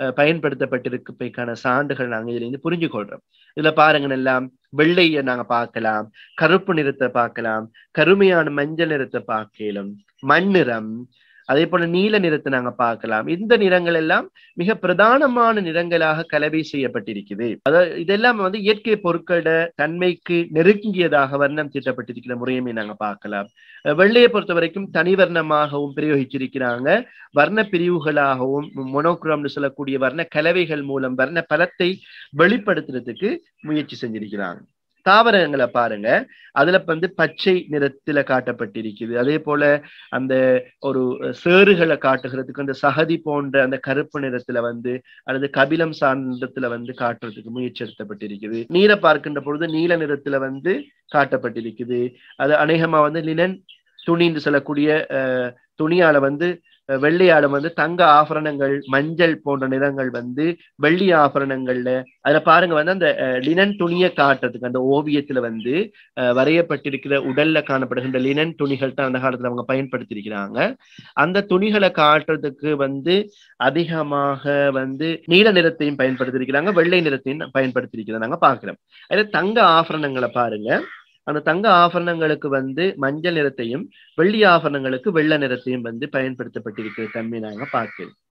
பயன்படுத்தப்பட்டிருப்பதற்கான சான்றுகள் நாங்க இதுல இருந்து புரிஞ்சு கொள்றோம் இதுல பாருங்க எல்லாம் வெள்ளைய நாங்க பார்க்கலாம் கருப்பு நிறத்தை பார்க்கலாம் கருமையான மஞ்சள் நிறத்தை பார்க்கலாம் மண்ணிறம் அதே போல நீல நிறத்தை நாங்க பார்க்கலாம் இந்த நிறங்கள் எல்லாம் மிக பிரதானமான நிறங்களாக கலவை செய்யப்பட்டிருக்குது அதாவது இதெல்லாம் வந்து இயற்கை பொருட்களோட தன்மைக்கு நெருங்கியதாக வர்ணம் தீட்டப்பட்டிருக்கிற முறையுமே நாங்க பார்க்கலாம் வெள்ளையை பொறுத்த வரைக்கும் தனி வர்ணமாகவும் பிரயோகிச்சிருக்கிறாங்க வர்ண பிரிவுகளாகவும் மொனோக்ரோம்னு சொல்லக்கூடிய வர்ண கலவைகள் மூலம் வர்ண பலத்தை வெளிப்படுத்துறதுக்கு முயற்சி செஞ்சிருக்கிறாங்க தாவரங்களை பாருங்க அதுல வந்து பச்சை நிறத்துல காட்டப்பட்டிருக்குது அதே போல அந்த ஒரு சேறுகளை காட்டுகிறதுக்கு அந்த சகதி போன்ற அந்த கருப்பு நிறத்துல வந்து அல்லது கபிலம் சார்ந்தத்துல வந்து காட்டுறதுக்கு முயற்சி எடுத்தப்பட்டிருக்குது நீரை பார்க்கின்ற பொழுது நீல நிறத்துல வந்து காட்டப்பட்டிருக்குது அது அநேகமா வந்து லினன் துணின்னு சொல்லக்கூடிய துணியால வந்து வெள்ளையால வந்து தங்க ஆபரணங்கள் மஞ்சள் போன்ற நிறங்கள் வந்து வெள்ளி ஆபரணங்கள்ல அதுல பாருங்க வந்து அந்த லினன் துணியை காட்டுறதுக்கு அந்த ஓவியத்துல வந்து வரையப்பட்டிருக்கிற உடல்ல காணப்படுகின்ற லினன் துணிகள் தான் அந்த காலத்துல அவங்க பயன்படுத்தியிருக்கிறாங்க அந்த துணிகளை காட்டுறதுக்கு வந்து அதிகமாக வந்து நீல நிறத்தையும் பயன்படுத்தியிருக்கிறாங்க வெள்ளை நிறத்தையும் பயன்படுத்தியிருக்கிறத நாங்க பாக்குறோம் அதுல தங்க ஆபரணங்களை பாருங்க அந்த தங்க ஆபரணங்களுக்கு வந்து மஞ்சள் நிறத்தையும் வெள்ளி ஆபரணங்களுக்கு வெள்ளை நிறத்தையும் வந்து பயன்படுத்தப்பட்டிருக்கிற தன்மை நாங்க பார்க்கிறோம்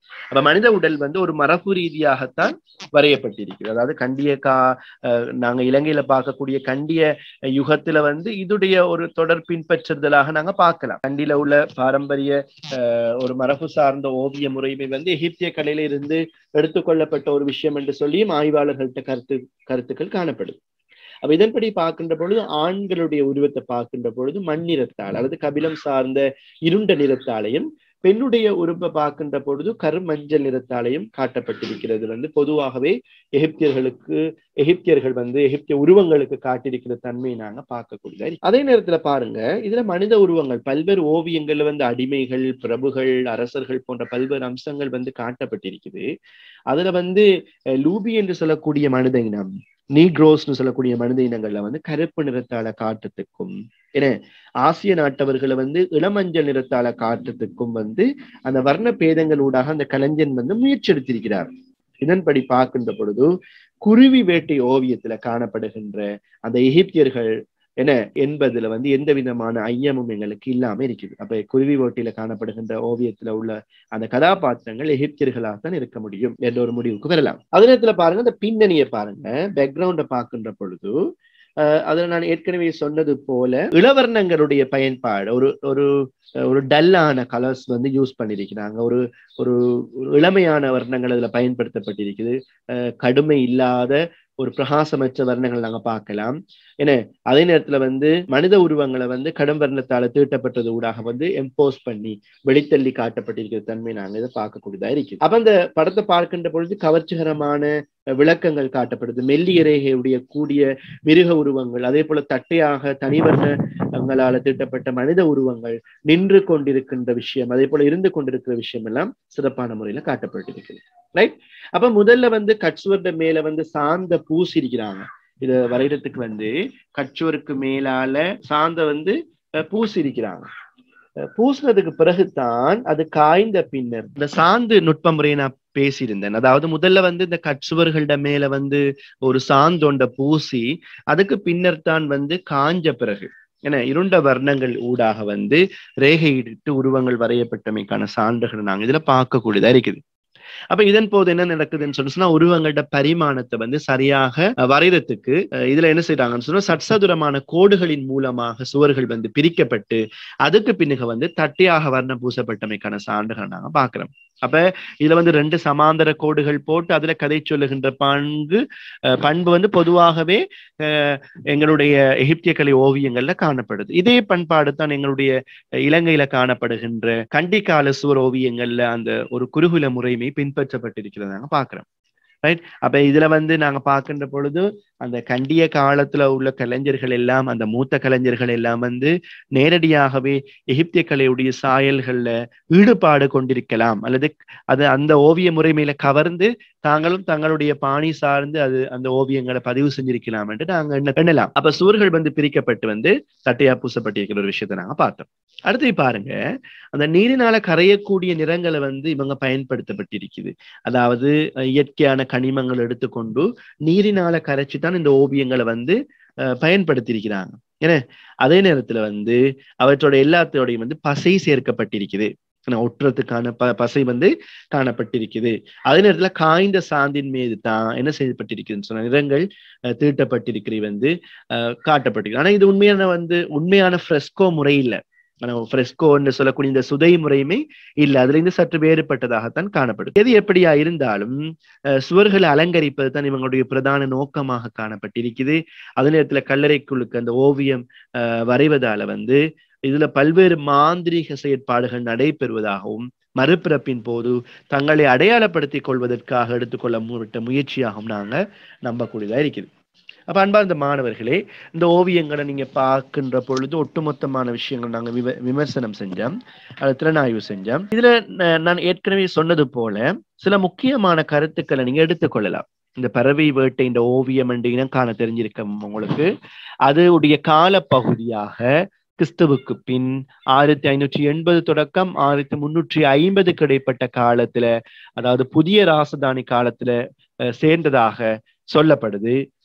அப்ப மனித உடல் வந்து ஒரு மரபு ரீதியாகத்தான் வரையப்பட்டிருக்கிறது அதாவது கண்டிய கா அஹ் நாங்க இலங்கையில பார்க்கக்கூடிய கண்டிய யுகத்துல வந்து இதுடைய ஒரு தொடர் பின்பற்றுதலாக நாங்க பார்க்கலாம் கண்டியில உள்ள பாரம்பரிய அஹ் ஒரு மரபு சார்ந்த ஓவிய முறைமை வந்து எகிப்திய கலையில இருந்து எடுத்துக்கொள்ளப்பட்ட ஒரு விஷயம் என்று சொல்லியும் ஆய்வாளர்கள்ட்ட கருத்து கருத்துக்கள் காணப்படுது அப்ப இதன்படி பார்க்கின்ற பொழுது ஆண்களுடைய உருவத்தை பார்க்கின்ற பொழுது மண்ணிறத்தால் அல்லது கபிலம் சார்ந்த இருண்ட நிறத்தாலையும் பெண்ணுடைய உருவ பார்க்கின்ற பொழுது கருமஞ்சள் நிறத்தாலையும் காட்டப்பட்டிருக்கிறது வந்து பொதுவாகவே எகிப்தியர்களுக்கு எகிப்தியர்கள் வந்து எகிப்திய உருவங்களுக்கு காட்டியிருக்கிற தன்மையை நாங்க பார்க்கக்கூடியதா இருக்கு. அதே நேரத்துல பாருங்க இதுல மனித உருவங்கள் பல்வேறு ஓவியங்கள்ல வந்து அடிமைகள் பிரபுகள் அரசர்கள் போன்ற பல்வேறு அம்சங்கள் வந்து காட்டப்பட்டிருக்குது அதுல வந்து அஹ், லூபி என்று சொல்லக்கூடிய மனித இனம் நீக்ரோஸ்னு சொல்லக்கூடிய மனித இனங்கள்ல வந்து கருப்பு நிறத்தால காட்டுறதுக்கும் ஏன்னா ஆசிய நாட்டவர்களை வந்து இளமஞ்சள் நிறத்தால காட்டுறதுக்கும் வந்து அந்த வர்ண பேதங்களூடாக அந்த கலைஞன் வந்து முயற்சி எடுத்திருக்கிறார் இதன்படி பார்க்கின்ற பொழுது குருவி வேட்டை ஓவியத்துல காணப்படுகின்ற அந்த எகிப்தியர்கள் என என்பதுல வந்து எந்த விதமான ஐயமும் எங்களுக்கு இல்லாம இருக்குது அப்ப குருவி ஓட்டில காணப்படுகின்ற ஓவியத்துல உள்ள அந்த கதாபாத்திரங்கள் எகிப்தியர்களாக தான் இருக்க முடியும் என்ற ஒரு முடிவுக்கு வரலாம் அதே நேரத்துல பாருங்க அந்த பின்னணியை பாருங்க பேக்ரவுண்ட பார்க்கின்ற பொழுது அஹ் அதுல நான் ஏற்கனவே சொன்னது போல இளவர்ணங்களுடைய பயன்பாடு ஒரு ஒரு ஒரு டல்லான கலர்ஸ் வந்து யூஸ் பண்ணியிருக்கிறாங்க ஒரு ஒரு ஒரு இளமையான வர்ணங்கள் அதுல பயன்படுத்தப்பட்டிருக்குது அஹ் கடுமை இல்லாத ஒரு பிரகாசமற்ற வர்ணங்கள் நாங்க பார்க்கலாம் என்ன அதே நேரத்துல வந்து மனித உருவங்களை வந்து கடும் வர்ணத்தால தீட்டப்பட்டது ஊடாக வந்து எம்போஸ் பண்ணி வெளித்தள்ளி காட்டப்பட்டிருக்கிற தன்மை நாங்க இதை பார்க்கக்கூடியதா இருக்குது அப்ப அந்த படத்தை பார்க்கின்ற பொழுது கவர்ச்சிகரமான விளக்கங்கள் காட்டப்படுது மெல்லிய ரேகையுடைய கூடிய மிருக உருவங்கள் அதே போல தட்டையாக தனிவர்ணங்களால தீட்டப்பட்ட மனித உருவங்கள் நின்று கொண்டிருக்கின்ற விஷயம் அதே போல இருந்து கொண்டிருக்கிற விஷயம் எல்லாம் சிறப்பான முறையில காட்டப்பட்டிருக்குது ரைட் அப்ப முதல்ல வந்து கட்சுவர்ட மேல வந்து சாந்த பூசிருக்கிறாங்க இத வரைகிறதுக்கு வந்து கட்சுவருக்கு மேலால சாந்த வந்து அஹ், பூசிருக்கிறாங்க அஹ், பூசினதுக்கு பிறகுதான் அது காய்ந்த பின்னர் இந்த சாந்து நுட்ப முறையை நான் பேசியிருந்தேன் அதாவது முதல்ல வந்து இந்த கட்சுவர்கள்ட மேல வந்து ஒரு சாந்தொண்ட பூசி அதுக்கு பின்னர் தான் வந்து காஞ்ச பிறகு என இருண்ட வர்ணங்கள் ஊடாக வந்து ரேகையிட்டு உருவங்கள் வரையப்பட்டமைக்கான சான்றுகள் நாங்க இதுல பார்க்கக்கூடியதா இருக்குது அப்ப இதன் போது என்ன நடக்குதுன்னு சொல்லி சொன்னா உருவங்களோட பரிமாணத்தை வந்து சரியாக அஹ், வரையறதுக்கு அஹ், இதுல என்ன செய்யறாங்கன்னு சொன்னா சட்சதுரமான கோடுகளின் மூலமாக சுவர்கள் வந்து பிரிக்கப்பட்டு அதுக்கு பின்னுக்கு வந்து தட்டையாக வர்ணம் பூசப்பட்டமைக்கான சான்றுகள் நாங்க பாக்குறோம் அப்ப இதுல வந்து ரெண்டு சமாந்தர கோடுகள் போட்டு அதுல கதை சொல்லுகின்ற பண்பு அஹ், பண்பு வந்து பொதுவாகவே அஹ், எங்களுடைய எகிப்திய கலை ஓவியங்கள்ல காணப்படுது இதே பண்பாடு தான் எங்களுடைய அஹ், இலங்கையில காணப்படுகின்ற கண்டிக்கால சுவர் ஓவியங்கள்ல அந்த ஒரு குருகுல முறைமை பின்பற்றப்பட்டிருக்கிறத நாங்க பாக்குறோம் ரைட் அப்ப இதுல வந்து நாங்க பார்க்கின்ற பொழுது அந்த கண்டிய காலத்துல உள்ள கலைஞர்கள் எல்லாம் அந்த மூத்த கலைஞர்கள் எல்லாம் வந்து நேரடியாகவே எகிப்திய கலையுடைய சாயல்கள்ல ஈடுபாடு கொண்டிருக்கலாம் அல்லது அது அந்த ஓவிய முறைமையில கவர்ந்து தாங்களும் தங்களுடைய பாணி சார்ந்து அது அந்த ஓவியங்களை பதிவு செஞ்சிருக்கலாம் என்று நாங்க எண்ண- எண்ணலாம் அப்ப சுவர்கள் வந்து பிரிக்கப்பட்டு வந்து தட்டையா பூசப்பட்டிருக்கிற ஒரு விஷயத்தை நாங்க பார்த்தோம் அடுத்து பாருங்க அந்த நீரினால கரையக்கூடிய நிறங்களை வந்து இவங்க பயன்படுத்தப்பட்டிருக்குது அதாவது அஹ், இயற்கையான கனிமங்கள் எடுத்துக்கொண்டு நீரினால கரைச்சு தான் இந்த ஓவியங்களை வந்து அஹ், பயன்படுத்தியிருக்கிறாங்க ஏன்னா அதே நேரத்துல வந்து அவற்றோட எல்லாத்தோடையும் வந்து பசை சேர்க்கப்பட்டிருக்குது ஏன்னா, ஒட்டுறதுக்கான ப பசை வந்து காணப்பட்டிருக்குது அதே நேரத்துல காய்ந்த சாந்தின் மீது தான் என்ன செய்யப்பட்டிருக்குதுன்னு சொன்ன நிறங்கள் அஹ், தீட்டப்பட்டிருக்கிறது வந்து அஹ், காட்டப்பட்டிருக்கு ஆனா இது உண்மையான வந்து உண்மையான ஃப்ரெஸ்கோ முறை இல்ல ஆனா ஃப்ரெஸ்கோ என்று சொல்லக்கூடிய இந்த சுதை முறையுமே இல்ல அதுல இருந்து சற்று வேறுபட்டதாகத்தான் காணப்படும் எது எப்படியா இருந்தாலும் அஹ், சுவர்களை அலங்கரிப்பது தான் இவங்களுடைய பிரதான நோக்கமாக காணப்பட்டிருக்குது அதே நேரத்துல கல்லறைக்குழுக்கு அந்த ஓவியம் அஹ், வரைவதால வந்து இதுல பல்வேறு மாந்திரீக செயற்பாடுகள் நடைபெறுவதாகவும் மறுபிறப்பின் போது தங்களை அடையாளப்படுத்திக் கொள்வதற்காக எடுத்துக்கொள்ள முற்பட்ட முயற்சியாகவும் நாங்க நம்பக்கூடியதா இருக்குது அப்ப அன்பார்ந்த மாணவர்களே இந்த ஓவியங்களை நீங்க பார்க்கின்ற பொழுது ஒட்டுமொத்தமான விஷயங்கள் நாங்க விவ விமர்சனம் செஞ்சோம் அது திறனாய்வு செஞ்சோம் இதுல ந- நான் ஏற்கனவே சொன்னது போல சில முக்கியமான கருத்துக்களை நீங்க எடுத்துக்கொள்ளலாம் இந்த பறவை வேட்டை இந்த ஓவியம் என்று இனம் காண தெரிஞ்சிருக்க உங்களுக்கு அதுடைய கால பகுதியாக கிறிஸ்துவுக்கு பின் ஆயிரத்தி ஐநூற்றி எண்பது தொடக்கம் ஆயிரத்தி முன்னூற்றி ஐம்பதுக்கு இடைப்பட்ட காலத்துல அதாவது புதிய ராசதானி காலத்துல அஹ், சேர்ந்ததாக சொல்லப்படுது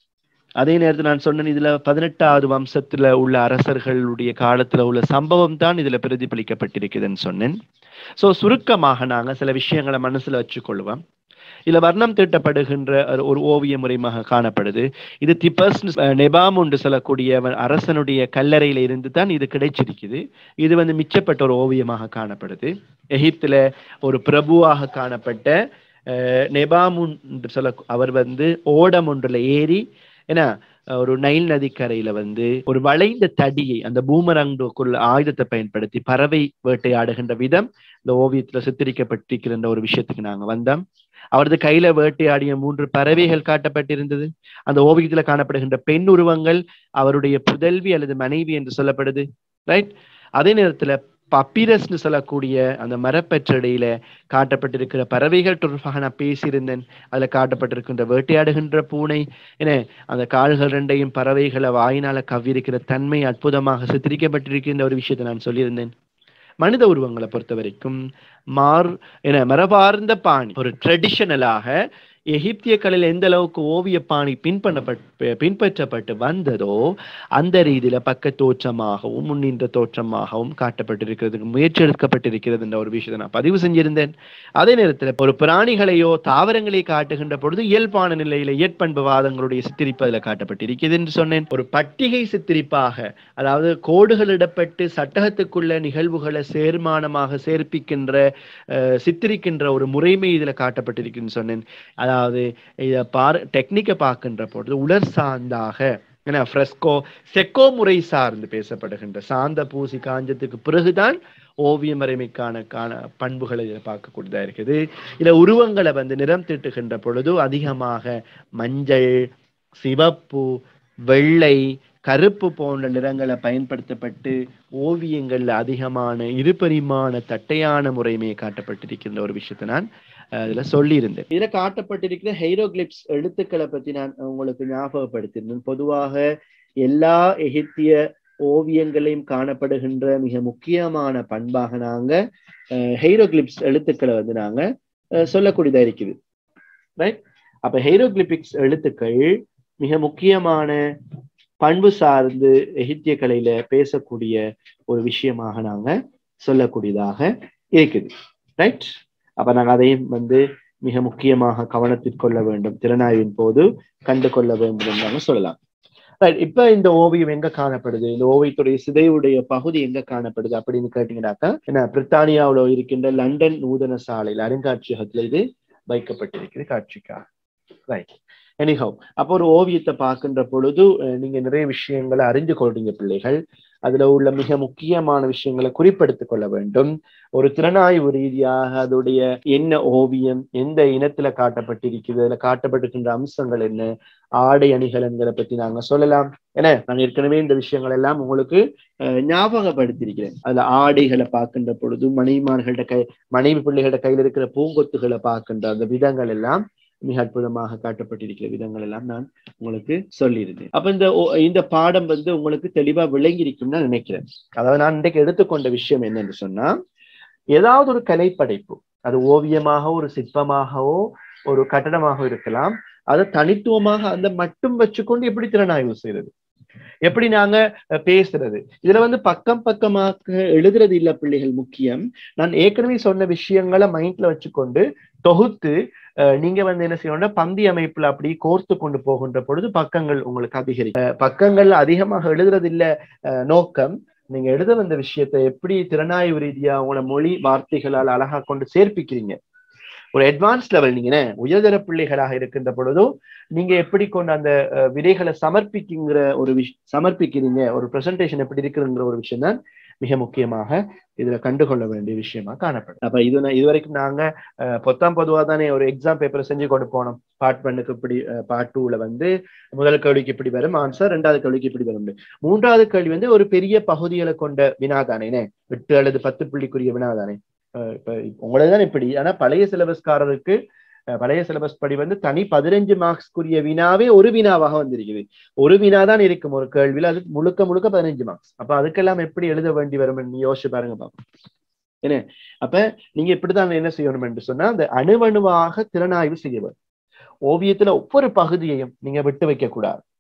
அதே நேரத்தில் நான் சொன்னேன் இதுல பதினெட்டாவது வம்சத்துல உள்ள அரசர்களுடைய காலத்துல உள்ள சம்பவம் தான் இதுல பிரதிபலிக்கப்பட்டிருக்குதுன்னு சொன்னேன் சோ சுருக்கமாக நாங்க சில விஷயங்களை மனசுல வச்சுக்கொள்வோம் இதுல வர்ணம் தீட்டப்படுகின்ற ஒரு- ஒரு ஓவிய முறையாக காணப்படுது இது திபஸ் நெபாம் என்று சொல்லக்கூடிய அவன் அரசனுடைய கல்லறையில இருந்து தான் இது கிடைச்சிருக்குது இது வந்து மிச்சப்பட்ட ஒரு ஓவியமாக காணப்படுது எகிப்துல ஒரு பிரபுவாக காணப்பட்ட அஹ், நெபாமுன் என்று சொல்ல அவர் வந்து ஓடம் ஒன்றுல ஏறி ஏன்னா ஒரு நைல் நதிக்கரையில வந்து ஒரு வளைந்த தடியை அந்த பூமரங்குள்ள ஆயுதத்தை பயன்படுத்தி பறவை வேட்டையாடுகின்ற விதம் இந்த ஓவியத்துல சித்தரிக்கப்பட்டிருக்கிற ஒரு விஷயத்துக்கு நாங்க வந்தோம் அவரது கையில வேட்டையாடிய மூன்று பறவைகள் காட்டப்பட்டிருந்தது அந்த ஓவியத்துல காணப்படுகின்ற பெண் உருவங்கள் அவருடைய புதல்வி அல்லது மனைவி என்று சொல்லப்படுது ரைட் அதே நேரத்துல பப்பிரஸ்னு சொல்லக்கூடிய அந்த மரப்பற்றடையில காட்டப்பட்டிருக்கிற பறவைகள் தொடர்பாக நான் பேசியிருந்தேன் அதுல காட்டப்பட்டிருக்கின்ற வேட்டையாடுகின்ற பூனை என அந்த கால்கள் ரெண்டையும் பறவைகளை வாயினால கவ்விருக்கிற தன்மை அற்புதமாக சித்தரிக்கப்பட்டிருக்கின்ற ஒரு விஷயத்தை நான் சொல்லியிருந்தேன் மனித உருவங்களை பொறுத்த வரைக்கும் மார் என மரபார்ந்த பாணி ஒரு ட்ரெடிஷனலாக எகிப்திய கலையில் எந்த அளவுக்கு ஓவிய பாணி பின்பற்றப்பட்டு பின்பற்றப்பட்டு வந்ததோ அந்த ரீதியில பக்க தோற்றமாகவும் முன்னின்ற தோற்றமாகவும் காட்டப்பட்டிருக்கிறது முயற்சி எடுக்கப்பட்டிருக்கிறது என்ற ஒரு விஷயத்தை நான் பதிவு செஞ்சிருந்தேன் அதே நேரத்துல ஒரு பிராணிகளையோ தாவரங்களை காட்டுகின்ற பொழுது இயல்பான நிலையில இயற்பண்பு வாதங்களுடைய சித்தரிப்பு அதுல காட்டப்பட்டிருக்கிறது என்று சொன்னேன் ஒரு பட்டிகை சித்தரிப்பாக அதாவது கோடுகளிடப்பட்டு சட்டகத்துக்குள்ள நிகழ்வுகளை சேர்மானமாக சேர்ப்பிக்கின்ற அஹ், சித்தரிக்கின்ற ஒரு முறைமை இதுல காட்டப்பட்டிருக்குன்னு சொன்னேன் அதாவது இதை பார் டெக்னிக்கை பார்க்கின்ற பொழுது உலர் சார்ந்தாக ஏன்னா ஃப்ரெஸ்கோ செக்கோ முறை சார்ந்து பேசப்படுகின்ற சாந்த பூசி காஞ்சத்துக்கு பிறகுதான் ஓவிய மறைமைக்கான காண பண்புகளை இதில் பார்க்கக்கூடியதா இருக்குது இதுல உருவங்களை வந்து நிறம் தீட்டுகின்ற பொழுது அதிகமாக மஞ்சள் சிவப்பு வெள்ளை கருப்பு போன்ற நிறங்களை பயன்படுத்தப்பட்டு ஓவியங்கள்ல அதிகமான இருபரிமாண தட்டையான முறைமையை காட்டப்பட்டிருக்கின்ற ஒரு விஷயத்தை நான் அஹ், இதுல சொல்லியிருந்தேன் இதுல காட்டப்பட்டிருக்கிற ஹைரோகிளிப்ஸ் எழுத்துக்களை பத்தி நான் உங்களுக்கு ஞாபகப்படுத்தியிருந்தேன் பொதுவாக எல்லா எகிப்திய ஓவியங்களையும் காணப்படுகின்ற மிக முக்கியமான பண்பாக நாங்க ஹைரோகிளிப்ஸ் எழுத்துக்களை வந்து நாங்க அஹ், சொல்லக்கூடியதா இருக்குது ரைட் அப்ப ஹைரோகிளிபிக்ஸ் எழுத்துக்கள் மிக முக்கியமான பண்பு சார்ந்து எகிப்திய கலையில பேசக்கூடிய ஒரு விஷயமாக நாங்க சொல்லக்கூடியதாக இருக்குது ரைட் அப்ப நாங்க அதையும் வந்து மிக முக்கியமாக கவனத்தில் கொள்ள வேண்டும் திறனாய்வின் போது கண்டு கொள்ள வேண்டும் என்று நாங்க சொல்லலாம் ரைட் இப்ப இந்த ஓவியம் எங்க காணப்படுது இந்த ஓவியத்துடைய சிதைவுடைய பகுதி எங்க காணப்படுது அப்படின்னு கேட்டீங்கன்னாக்கா என்ன பிரித்தானியாவுல இருக்கின்ற லண்டன் நூதன சாலையில் அருங்காட்சியகத்துல இது வைக்கப்பட்டிருக்குது காட்சிக்காக ரைட் எனிஹவ் அப்போ ஒரு ஓவியத்தை பார்க்கின்ற பொழுது அஹ், நீங்க நிறைய விஷயங்களை அறிந்து கொள்றீங்க பிள்ளைகள் அதுல உள்ள மிக முக்கியமான விஷயங்களை குறிப்பெடுத்துக் கொள்ள வேண்டும் ஒரு திறனாய்வு ரீதியாக அதோடைய என்ன ஓவியம் எந்த இனத்துல காட்டப்பட்டிருக்குது அதுல காட்டப்பட்டிருக்கின்ற அம்சங்கள் என்ன ஆடை அணிகலன்களை பத்தி நாங்க சொல்லலாம் ஏன்னா நான் ஏற்கனவே இந்த விஷயங்கள் எல்லாம் உங்களுக்கு அஹ், ஞாபகப்படுத்தியிருக்கிறேன் அதுல ஆடைகளை பார்க்கின்ற பொழுது மனைவிமார்கள்ட்ட கை மனைவி பிள்ளைகளோட கையில இருக்கிற பூங்கொத்துகளை பார்க்கின்ற அந்த விதங்கள் எல்லாம் மிக அற்புதமாக காட்டப்பட்டிருக்கிற விதங்கள் எல்லாம் நான் உங்களுக்கு சொல்லியிருந்தேன் அப்ப இந்த ஓ- இந்த பாடம் வந்து உங்களுக்கு தெளிவா விளங்கியிருக்கும்னு நான் நினைக்கிறேன் அதாவது நான் இன்றைக்கு எடுத்துக்கொண்ட விஷயம் என்னன்னு சொன்னா ஏதாவது ஒரு கலைப்படைப்பு அது ஓவியமாகவோ ஒரு சிற்பமாகவோ ஒரு கட்டடமாகவோ இருக்கலாம் அதை தனித்துவமாக அந்த மட்டும் வச்சுக்கொண்டு எப்படி திறனாய்வு செய்யறது எப்படி நாங்க அஹ், பேசுறது இதுல வந்து பக்கம் பக்கமாக எழுதுறது இல்ல பிள்ளைகள் முக்கியம் நான் ஏற்கனவே சொன்ன விஷயங்களை மைண்ட்ல வச்சுக்கொண்டு தொகுத்து அஹ், நீங்க வந்து என்ன செய்யணும்னா பந்தி அமைப்புல அப்படி கோர்த்து கொண்டு போகின்ற பொழுது பக்கங்கள் உங்களுக்கு அதிகரிக்கும் அஹ், பக்கங்கள் அதிகமாக எழுதுறது இல்ல அஹ், நோக்கம் நீங்க எழுத வந்த விஷயத்தை எப்படி திறனாய்வு ரீதியா உங்களோட மொழி வார்த்தைகளால் அழகா கொண்டு சேர்ப்பிக்கிறீங்க ஒரு அட்வான்ஸ் லெவல் நீங்க என்ன உயர்தர பிள்ளைகளாக இருக்கின்ற பொழுதும் நீங்க எப்படி கொண்டு அந்த அஹ், விடைகளை சமர்ப்பிக்கிங்கிற ஒரு விஷ் சமர்ப்பிக்கிறீங்க ஒரு பிரசன்டேஷன் எப்படி இருக்குங்கிற ஒரு விஷயம் தான் மிக முக்கியமாக இதுல கண்டுகொள்ள வேண்டிய விஷயமா காணப்படும் அப்ப இது நான் இதுவரைக்கும் நாங்க அஹ், பொத்தாம் பொதுவா தானே ஒரு எக்ஸாம் பேப்பரை செஞ்சு கொண்டு போனோம் பார்ட் ஒன்னுக்கு இப்படி பார்ட் டூல வந்து முதல் கேள்விக்கு இப்படி வரும் ஆன்சர் ரெண்டாவது கேள்விக்கு இப்படி வரும் மூன்றாவது கேள்வி வந்து ஒரு பெரிய பகுதிகளை கொண்ட வினா தானே எட்டு அல்லது பத்து புள்ளிக்குரிய வினா தானே அஹ் இப்ப உங்களது தான் இப்படி ஆனா பழைய சிலபஸ்காரருக்கு அஹ் பழைய சிலபஸ் படி வந்து தனி பதினஞ்சு மார்க்ஸ்க்குரிய வினாவே ஒரு வினாவாக வந்திருக்குது ஒரு வினா தான் இருக்கும் ஒரு கேள்வியில அது முழுக்க முழுக்க பதினஞ்சு மார்க்ஸ் அப்ப அதுக்கெல்லாம் எப்படி எழுத வேண்டி வரும் யோசிச்சு பாருங்க பாப்போம் என்ன அப்ப நீங்க இப்படிதான் என்ன செய்யணும் என்று சொன்னா அந்த அணுவணுவாக திறனாய்வு செய்ய வேண்டும் ஓவியத்துல ஒவ்வொரு பகுதியையும் நீங்க விட்டு வைக்க கூடாது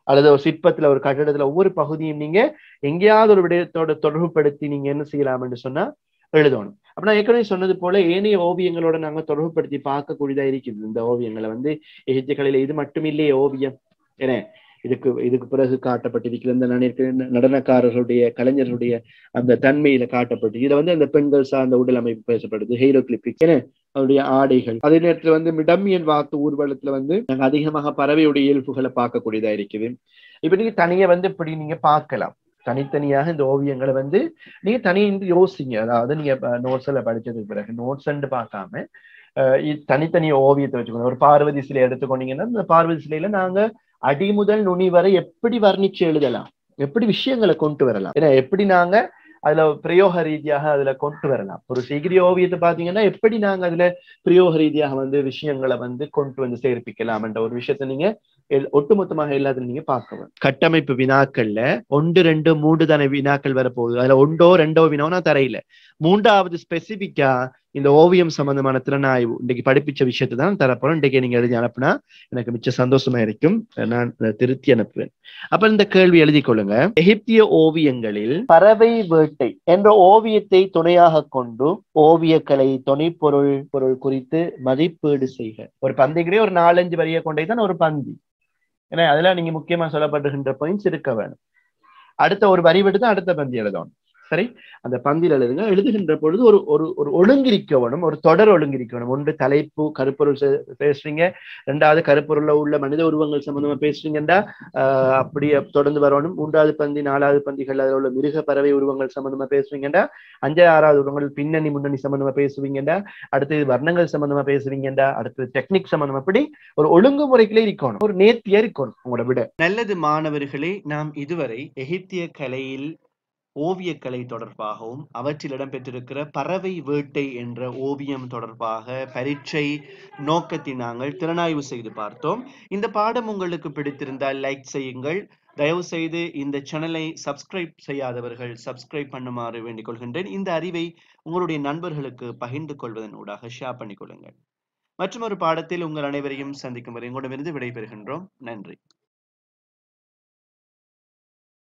அல்லது ஒரு சிற்பத்துல ஒரு கட்டடத்துல ஒவ்வொரு பகுதியும் நீங்க எங்கேயாவது ஒரு விடயத்தோட தொடர்புபடுத்தி நீங்க என்ன செய்யலாம் என்று சொன்னா எழுதணும் அப்ப நான் ஏற்கனவே சொன்னது போல ஏனைய ஓவியங்களோட நாங்க தொடர்புபடுத்தி பார்க்கக்கூடியதா இருக்குது இந்த ஓவியங்களை வந்து எகிப்திய கலையில இது மட்டும் இல்லையே ஓவியம் ஏன்னா இதுக்கு இதுக்கு பிறகு காட்டப்பட்டிருக்கிற இந்த நடிகர் நடனக்காரர்களுடைய கலைஞர்களுடைய அந்த தன்மையில காட்டப்பட்டு இதுல வந்து அந்த பெண்கள் சார்ந்த உடல் அமைப்பு பேசப்படுது ஹீரோ கிளிப்பிக் ஏன்னா அவருடைய ஆடைகள் அதே நேரத்துல வந்து மிடமியன் வாத்து ஊர்வலத்துல வந்து நாங்க அதிகமாக பறவையுடைய இயல்புகளை பார்க்கக்கூடியதா இருக்குது இப்ப நீங்க தனியா வந்து இப்படி நீங்க பார்க்கலாம் தனித்தனியாக இந்த ஓவியங்களை வந்து நீங்க தனியாக யோசிங்க அதாவது நீங்க நோட்ஸ்ல படிச்சதுக்கு பிறகு நோட்ஸ் பார்க்காம தனித்தனி ஓவியத்தை வச்சுக்கணும் ஒரு பார்வதி சிலை எடுத்துக்கொண்டீங்கன்னா இந்த பார்வதி சிலையில நாங்க அடி முதல் நுனி வரை எப்படி வர்ணிச்சு எழுதலாம் எப்படி விஷயங்களை கொண்டு வரலாம் ஏன்னா எப்படி நாங்க அதுல பிரயோக ரீதியாக அதுல கொண்டு வரலாம் ஒரு சிகிரி ஓவியத்தை பாத்தீங்கன்னா எப்படி நாங்க அதுல பிரயோக ரீதியாக வந்து விஷயங்களை வந்து கொண்டு வந்து சேர்ப்பிக்கலாம் என்ற ஒரு விஷயத்த நீங்க ஒட்டுமொத்தமாக எல்லாத்தையும் நீங்க பார்க்க கட்டமைப்பு வினாக்கள்ல ஒன்று ரெண்டு மூன்று தானே வினாக்கள் வரப்போகுது அதுல ஒன்றோ ரெண்டோ வினாவோ தரையில மூன்றாவது ஸ்பெசிபிக்கா இந்த ஓவியம் சம்பந்தமான திறனாய்வு இன்னைக்கு படிப்பிச்ச விஷயத்தை தான் தரப்போறோம் இன்றைக்கு நீங்க எழுதி அனுப்புனா எனக்கு மிச்ச சந்தோஷமா இருக்கும் நான் திருத்தி அனுப்புவேன் அப்ப இந்த கேள்வி எழுதி கொள்ளுங்க எகிப்திய ஓவியங்களில் பறவை வேட்டை என்ற ஓவியத்தை துணையாக கொண்டு ஓவியக்கலை துணைப்பொருள் பொருள் குறித்து மதிப்பீடு செய்க ஒரு பந்திகளே ஒரு நாலஞ்சு வரியை கொண்டே தான் ஒரு பந்தி ஏன்னா அதுல நீங்க முக்கியமா சொல்லப்படுகின்ற பாயிண்ட்ஸ் இருக்க வேணும் அடுத்த ஒரு வரி விட்டு தான் அடுத்த பந்தி எழுதணும் சரி அந்த பந்தில் எழுதுங்க எழுதுகின்ற பொழுது ஒரு ஒரு ஒரு ஒழுங்கிரிக்க வேணும் ஒரு தொடர் ஒழுங்கிரிக்க வேணும் ஒன்று தலைப்பு கருப்பொருள் பேசுறீங்க ரெண்டாவது கருப்பொருள்ல உள்ள மனித உருவங்கள் சம்பந்தமா பேசுறீங்கடா ஆஹ் அப்படியே தொடர்ந்து வரணும் மூன்றாவது பந்தி நாலாவது பந்திகள் அதில் உள்ள மிருக பறவை உருவங்கள் சம்பந்தமா பேசுவீங்கடா அஞ்சாவது ஆறாவது உருவங்கள் பின்னணி முன்னணி சம்பந்தமா பேசுவீங்கடா அடுத்தது வர்ணங்கள் சம்பந்தமா பேசுவீங்கடா அடுத்தது டெக்னிக் சம்பந்தமா அப்படி ஒரு ஒழுங்குமுறைக்குள்ளே இருக்கணும் ஒரு நேர்த்தியா இருக்கணும் உங்களோட விட நல்லது மாணவர்களே நாம் இதுவரை எகிப்திய கலையில் ஓவியக்கலை தொடர்பாகவும் அவற்றில் இடம்பெற்றிருக்கிற பறவை வேட்டை என்ற ஓவியம் தொடர்பாக பரீட்சை நோக்கத்தை நாங்கள் திறனாய்வு செய்து பார்த்தோம் இந்த பாடம் உங்களுக்கு பிடித்திருந்தால் லைக் செய்யுங்கள் தயவு செய்து இந்த சேனலை சப்ஸ்கிரைப் செய்யாதவர்கள் சப்ஸ்கிரைப் பண்ணுமாறு வேண்டிக் கொள்கின்றேன் இந்த அறிவை உங்களுடைய நண்பர்களுக்கு பகிர்ந்து கொள்வதன் ஊடாக ஷேர் பண்ணிக் கொள்ளுங்கள் மற்றும் ஒரு பாடத்தில் உங்கள் அனைவரையும் சந்திக்கும் வரை உங்களிடமிருந்து விடைபெறுகின்றோம் நன்றி